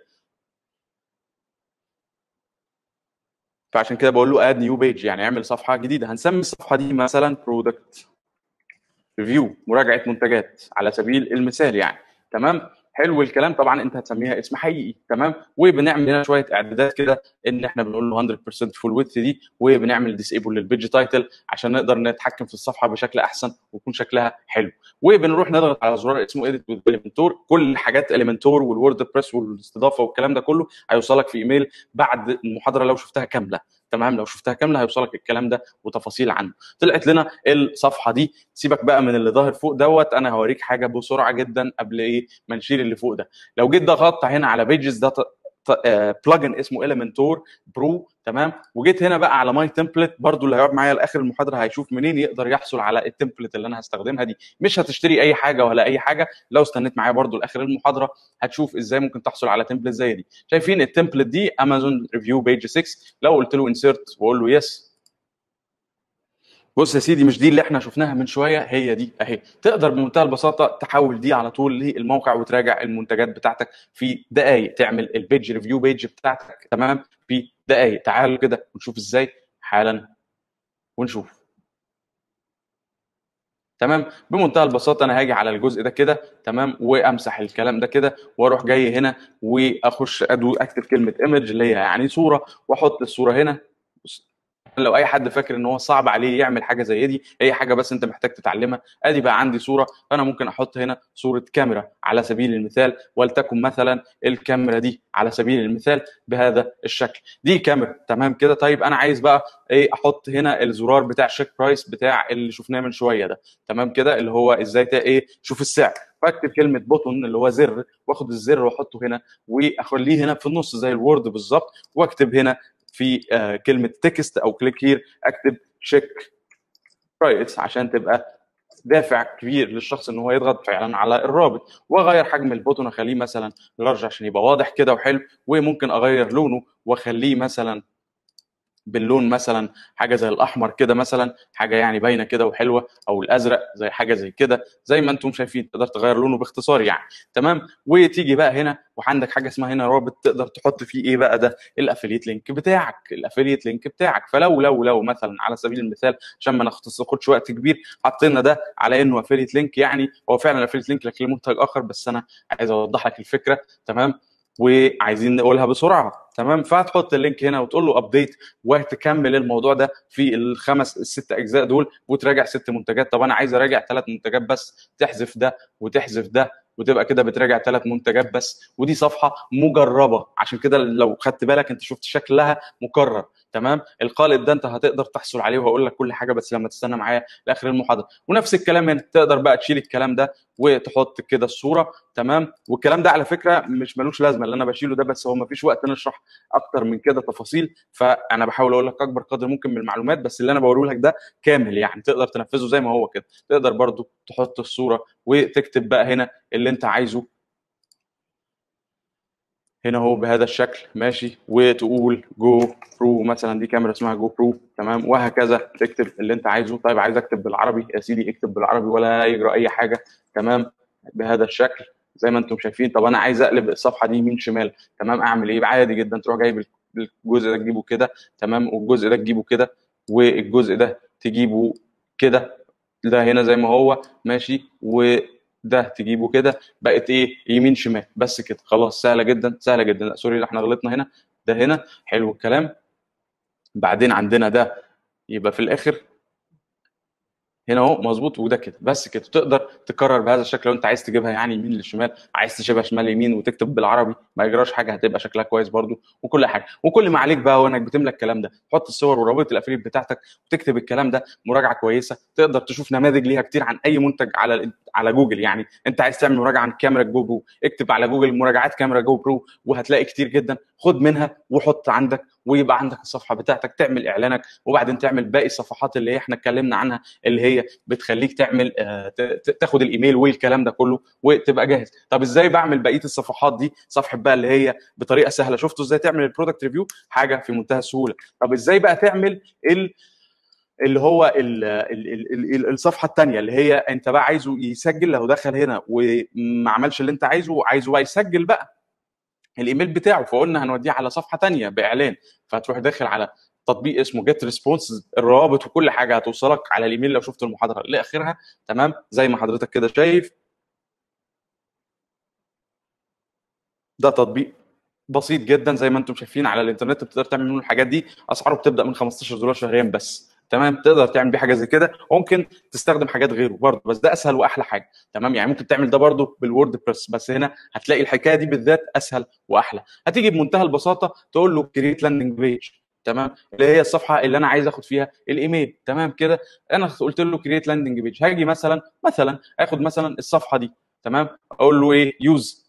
فعشان كده بقول له اد نيو بيج يعني اعمل صفحه جديده هنسمي الصفحه دي مثلا برودكت ريفيو مراجعه منتجات على سبيل المثال يعني تمام حلو الكلام طبعا انت هتسميها اسم حقيقي تمام وبنعمل هنا شويه اعدادات كده ان احنا بنقول له 100% فول ويدث دي وبنعمل ديسيبل للبيج تايتل عشان نقدر نتحكم في الصفحه بشكل احسن ويكون شكلها حلو وبنروح نضغط على زرار اسمه اديت وذ اليمنتور كل حاجات اليمنتور والوورد بريس والاستضافه والكلام ده كله هيوصلك في ايميل بعد المحاضره لو شفتها كامله تمام لو شفتها كامله هيوصلك الكلام ده وتفاصيل عنه طلعت لنا الصفحه دي سيبك بقى من اللي ظاهر فوق دوت انا هوريك حاجه بسرعه جدا قبل ايه ما نشيل اللي فوق ده لو جيت ضغطت هنا على بيجز ده بلجن اسمه اليمنتور برو تمام وجيت هنا بقى على ماي تمبلت برضو اللي هيقعد معايا لاخر المحاضره هيشوف منين يقدر يحصل على التمبلت اللي انا هستخدمها دي مش هتشتري اي حاجه ولا اي حاجه لو استنيت معايا برضو لاخر المحاضره هتشوف ازاي ممكن تحصل على تمبلت زي دي شايفين التمبلت دي امازون ريفيو بيج 6 لو قلت له انسيرت واقول له يس بص يا سيدي مش دي اللي احنا شفناها من شويه هي دي اهي تقدر بمنتهى البساطه تحول دي على طول للموقع وتراجع المنتجات بتاعتك في دقائق تعمل البيج ريفيو بيج بتاعتك تمام في دقائق تعالوا كده ونشوف ازاي حالا ونشوف تمام بمنتهى البساطه انا هاجي على الجزء ده كده تمام وامسح الكلام ده كده واروح جاي هنا واخش ادو اكتب كلمه ايمج اللي هي يعني صوره واحط الصوره هنا لو اي حد فاكر ان هو صعب عليه يعمل حاجه زي دي هي حاجه بس انت محتاج تتعلمها ادي بقى عندي صوره فانا ممكن احط هنا صوره كاميرا على سبيل المثال ولتكن مثلا الكاميرا دي على سبيل المثال بهذا الشكل دي كاميرا تمام كده طيب انا عايز بقى ايه احط هنا الزرار بتاع الشيك برايس بتاع اللي شفناه من شويه ده تمام كده اللي هو ازاي ايه شوف السعر فاكتب كلمه بوتون اللي هو زر واخد الزر واحطه هنا واخليه هنا في النص زي الوورد بالظبط واكتب هنا في آه كلمه تكست او كليك هير اكتب تشيك برايس عشان تبقى دافع كبير للشخص ان هو يضغط فعلا على الرابط واغير حجم البوتون اخليه مثلا لارج عشان يبقى واضح كده وحلو وممكن اغير لونه واخليه مثلا باللون مثلا حاجه زي الاحمر كده مثلا حاجه يعني باينه كده وحلوه او الازرق زي حاجه زي كده زي ما انتم شايفين تقدر تغير لونه باختصار يعني تمام وتيجي بقى هنا وعندك حاجه اسمها هنا رابط تقدر تحط فيه ايه بقى ده الافليت لينك بتاعك الافليت لينك بتاعك فلو لو لو مثلا على سبيل المثال عشان ما ناخدش وقت كبير حطينا ده على انه افليت لينك يعني هو فعلا افليت لينك لك لمنتج اخر بس انا عايز اوضح لك الفكره تمام وعايزين نقولها بسرعه تمام فهتحط اللينك هنا وتقول له ابديت وتكمل الموضوع ده في الخمس الست اجزاء دول وتراجع ست منتجات طب انا عايز اراجع ثلاث منتجات بس تحذف ده وتحذف ده وتبقى كده بتراجع ثلاث منتجات بس ودي صفحه مجربه عشان كده لو خدت بالك انت شفت شكلها مكرر تمام القالب ده انت هتقدر تحصل عليه وهقول لك كل حاجه بس لما تستنى معايا لاخر المحاضره ونفس الكلام هنا تقدر بقى تشيل الكلام ده وتحط كده الصوره تمام والكلام ده على فكره مش ملوش لازمه اللي انا بشيله ده بس هو ما فيش وقت نشرح اكتر من كده تفاصيل فانا بحاول اقول لك اكبر قدر ممكن من المعلومات بس اللي انا بقوله لك ده كامل يعني تقدر تنفذه زي ما هو كده تقدر برضو تحط الصوره وتكتب بقى هنا اللي انت عايزه هنا هو بهذا الشكل ماشي وتقول جو برو مثلا دي كاميرا اسمها جو برو تمام وهكذا تكتب اللي انت عايزه طيب عايز اكتب بالعربي يا سيدي اكتب بالعربي ولا يجرى اي حاجه تمام بهذا الشكل زي ما انتم شايفين طب انا عايز اقلب الصفحه دي يمين شمال تمام اعمل ايه عادي جدا تروح جايب الجزء ده تجيبه كده تمام والجزء ده تجيبه كده والجزء ده تجيبه كده ده هنا زي ما هو ماشي و ده تجيبه كده بقت ايه يمين شمال بس كده خلاص سهله جدا سهله جدا لا سوري احنا غلطنا هنا ده هنا حلو الكلام بعدين عندنا ده يبقى في الاخر هنا اهو مظبوط وده كده بس كده تقدر تكرر بهذا الشكل لو انت عايز تجيبها يعني يمين للشمال عايز تشيبها شمال يمين وتكتب بالعربي ما يجراش حاجه هتبقى شكلها كويس برده وكل حاجه وكل ما عليك بقى وانك بتملى الكلام ده تحط الصور ورابط الافليت بتاعتك وتكتب الكلام ده مراجعه كويسه تقدر تشوف نماذج ليها كتير عن اي منتج على على جوجل يعني انت عايز تعمل مراجعه عن كاميرا جو برو اكتب على جوجل مراجعات كاميرا جو برو وهتلاقي كتير جدا خد منها وحط عندك ويبقى عندك الصفحه بتاعتك تعمل اعلانك وبعدين تعمل باقي الصفحات اللي احنا اتكلمنا عنها اللي هي بتخليك تعمل آه، تاخد الايميل والكلام ده كله وتبقى جاهز طب ازاي بعمل بقيه الصفحات دي صفحه بقى اللي هي بطريقه سهله شفتوا ازاي تعمل البرودكت ريفيو حاجه في منتهى السهوله طب ازاي بقى تعمل ال اللي هو ال ال ال الصفحه الثانيه اللي هي انت بقى عايزه يسجل لو دخل هنا وما عملش اللي انت عايزه عايزه بقى يسجل بقى الايميل بتاعه فقلنا هنوديه على صفحه ثانيه باعلان فتروح داخل على تطبيق اسمه جيت ريسبونس الروابط وكل حاجه هتوصلك على الايميل لو شفت المحاضره لاخرها تمام زي ما حضرتك كده شايف ده تطبيق بسيط جدا زي ما انتم شايفين على الانترنت بتقدر تعمل منه الحاجات دي اسعاره بتبدا من 15 دولار شهريا بس تمام تقدر تعمل بيه حاجه زي كده ممكن تستخدم حاجات غيره برضه بس ده اسهل واحلى حاجه تمام يعني ممكن تعمل ده برضه بالوورد بريس بس هنا هتلاقي الحكايه دي بالذات اسهل واحلى هتيجي بمنتهى البساطه تقول له كريت لاندنج بيج تمام اللي هي الصفحه اللي انا عايز اخد فيها الايميل تمام كده انا قلت له كريت لاندنج بيج هاجي مثلا مثلا اخد مثلا الصفحه دي تمام اقول له ايه يوز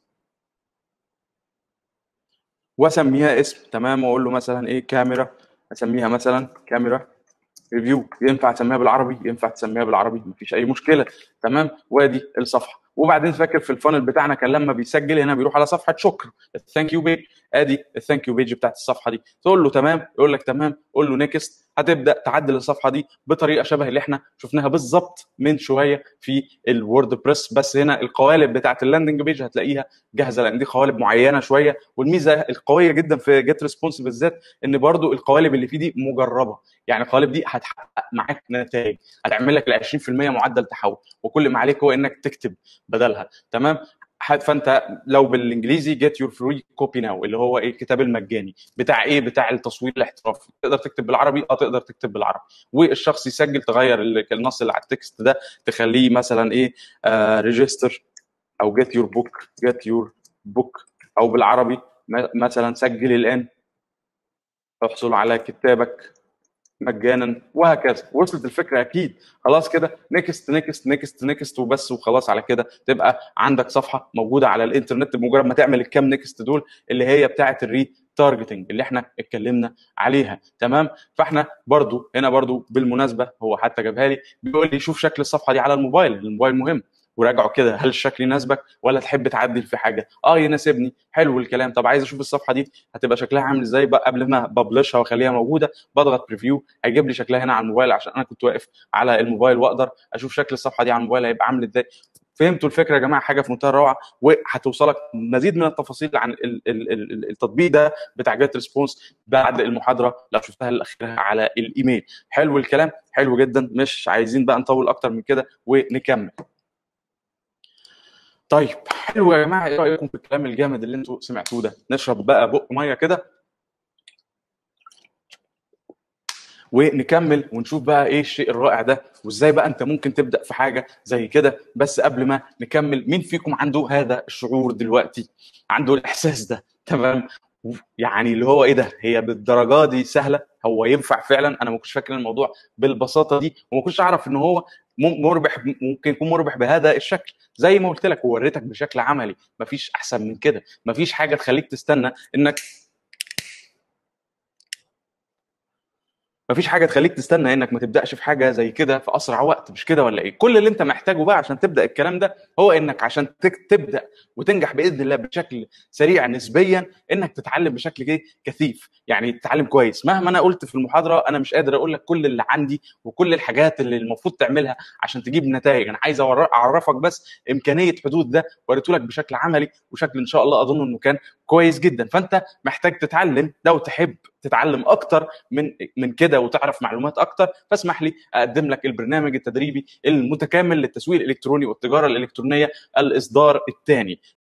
واسميها اسم تمام واقول له مثلا ايه كاميرا اسميها مثلا كاميرا ريفيو ينفع تسميها بالعربي ينفع تسميها بالعربي مفيش اي مشكله تمام وادي الصفحه وبعدين فاكر في الفانل بتاعنا كان لما بيسجل هنا بيروح على صفحه شكر الثانك يو بيج ادي الثانك يو بيج بتاعت الصفحه دي تقول له تمام يقول لك تمام قول له نيكست هتبدا تعدل الصفحه دي بطريقه شبه اللي احنا شفناها بالظبط من شويه في الوورد بريس بس هنا القوالب بتاعت اللاندنج بيج هتلاقيها جاهزه لان دي قوالب معينه شويه والميزه القويه جدا في جيت ريسبونس بالذات ان برضو القوالب اللي فيه دي مجربه يعني القوالب دي هتحقق معاك نتائج هتعمل لك ال 20% معدل تحول وكل ما عليك هو انك تكتب بدلها تمام فانت لو بالانجليزي جيت يور فري كوبي ناو اللي هو ايه الكتاب المجاني بتاع ايه بتاع التصوير الاحترافي تقدر تكتب بالعربي اه تقدر تكتب بالعربي والشخص يسجل تغير النص اللي على التكست ده تخليه مثلا ايه ريجستر آه او جيت يور بوك جيت يور بوك او بالعربي مثلا سجل الان احصل على كتابك مجانا وهكذا وصلت الفكره اكيد خلاص كده نيكست نيكست نيكست نيكست وبس وخلاص على كده تبقى عندك صفحه موجوده على الانترنت بمجرد ما تعمل الكام نيكست دول اللي هي بتاعه الري تارجتنج اللي احنا اتكلمنا عليها تمام فاحنا برضو هنا برضو بالمناسبه هو حتى جابها لي بيقول لي شوف شكل الصفحه دي على الموبايل الموبايل مهم وراجعوا كده هل الشكل يناسبك ولا تحب تعدل في حاجه اه يناسبني حلو الكلام طب عايز اشوف الصفحه دي هتبقى شكلها عامل ازاي بقى قبل ما ببلشها واخليها موجوده بضغط بريفيو هيجيب لي شكلها هنا على الموبايل عشان انا كنت واقف على الموبايل واقدر اشوف شكل الصفحه دي على الموبايل هيبقى عامل ازاي فهمتوا الفكره يا جماعه حاجه في منتهى الروعه وهتوصلك مزيد من التفاصيل عن التطبيق ده بتاع جيت ريسبونس بعد المحاضره لو شفتها الاخيره على الايميل حلو الكلام حلو جدا مش عايزين بقى نطول اكتر من كده ونكمل طيب حلو يا جماعه ايه رايكم في الكلام الجامد اللي انتوا سمعتوه ده نشرب بقى بق ميه كده ونكمل ونشوف بقى ايه الشيء الرائع ده وازاي بقى انت ممكن تبدا في حاجه زي كده بس قبل ما نكمل مين فيكم عنده هذا الشعور دلوقتي عنده الاحساس ده تمام يعني اللي هو ايه ده هي بالدرجه دي سهله هو ينفع فعلا انا ما كنتش فاكر الموضوع بالبساطه دي وما كنتش اعرف ان هو مربح ممكن يكون مربح بهذا الشكل زي ما قلت لك ووريتك بشكل عملي مفيش احسن من كده مفيش حاجه تخليك تستنى انك مفيش حاجه تخليك تستنى انك ما تبداش في حاجه زي كده في اسرع وقت مش كده ولا ايه كل اللي انت محتاجه بقى عشان تبدا الكلام ده هو انك عشان تبدا وتنجح باذن الله بشكل سريع نسبيا انك تتعلم بشكل ايه كثيف يعني تتعلم كويس مهما انا قلت في المحاضره انا مش قادر اقول لك كل اللي عندي وكل الحاجات اللي المفروض تعملها عشان تجيب نتائج انا عايز اعرفك بس امكانيه حدوث ده وريته لك بشكل عملي وشكل ان شاء الله اظن انه كان كويس جدا فانت محتاج تتعلم لو تحب تتعلم اكتر من من كده وتعرف معلومات اكتر فاسمح لي اقدم لك البرنامج التدريبي المتكامل للتسويق الالكتروني والتجاره الالكترونيه الاصدار الثاني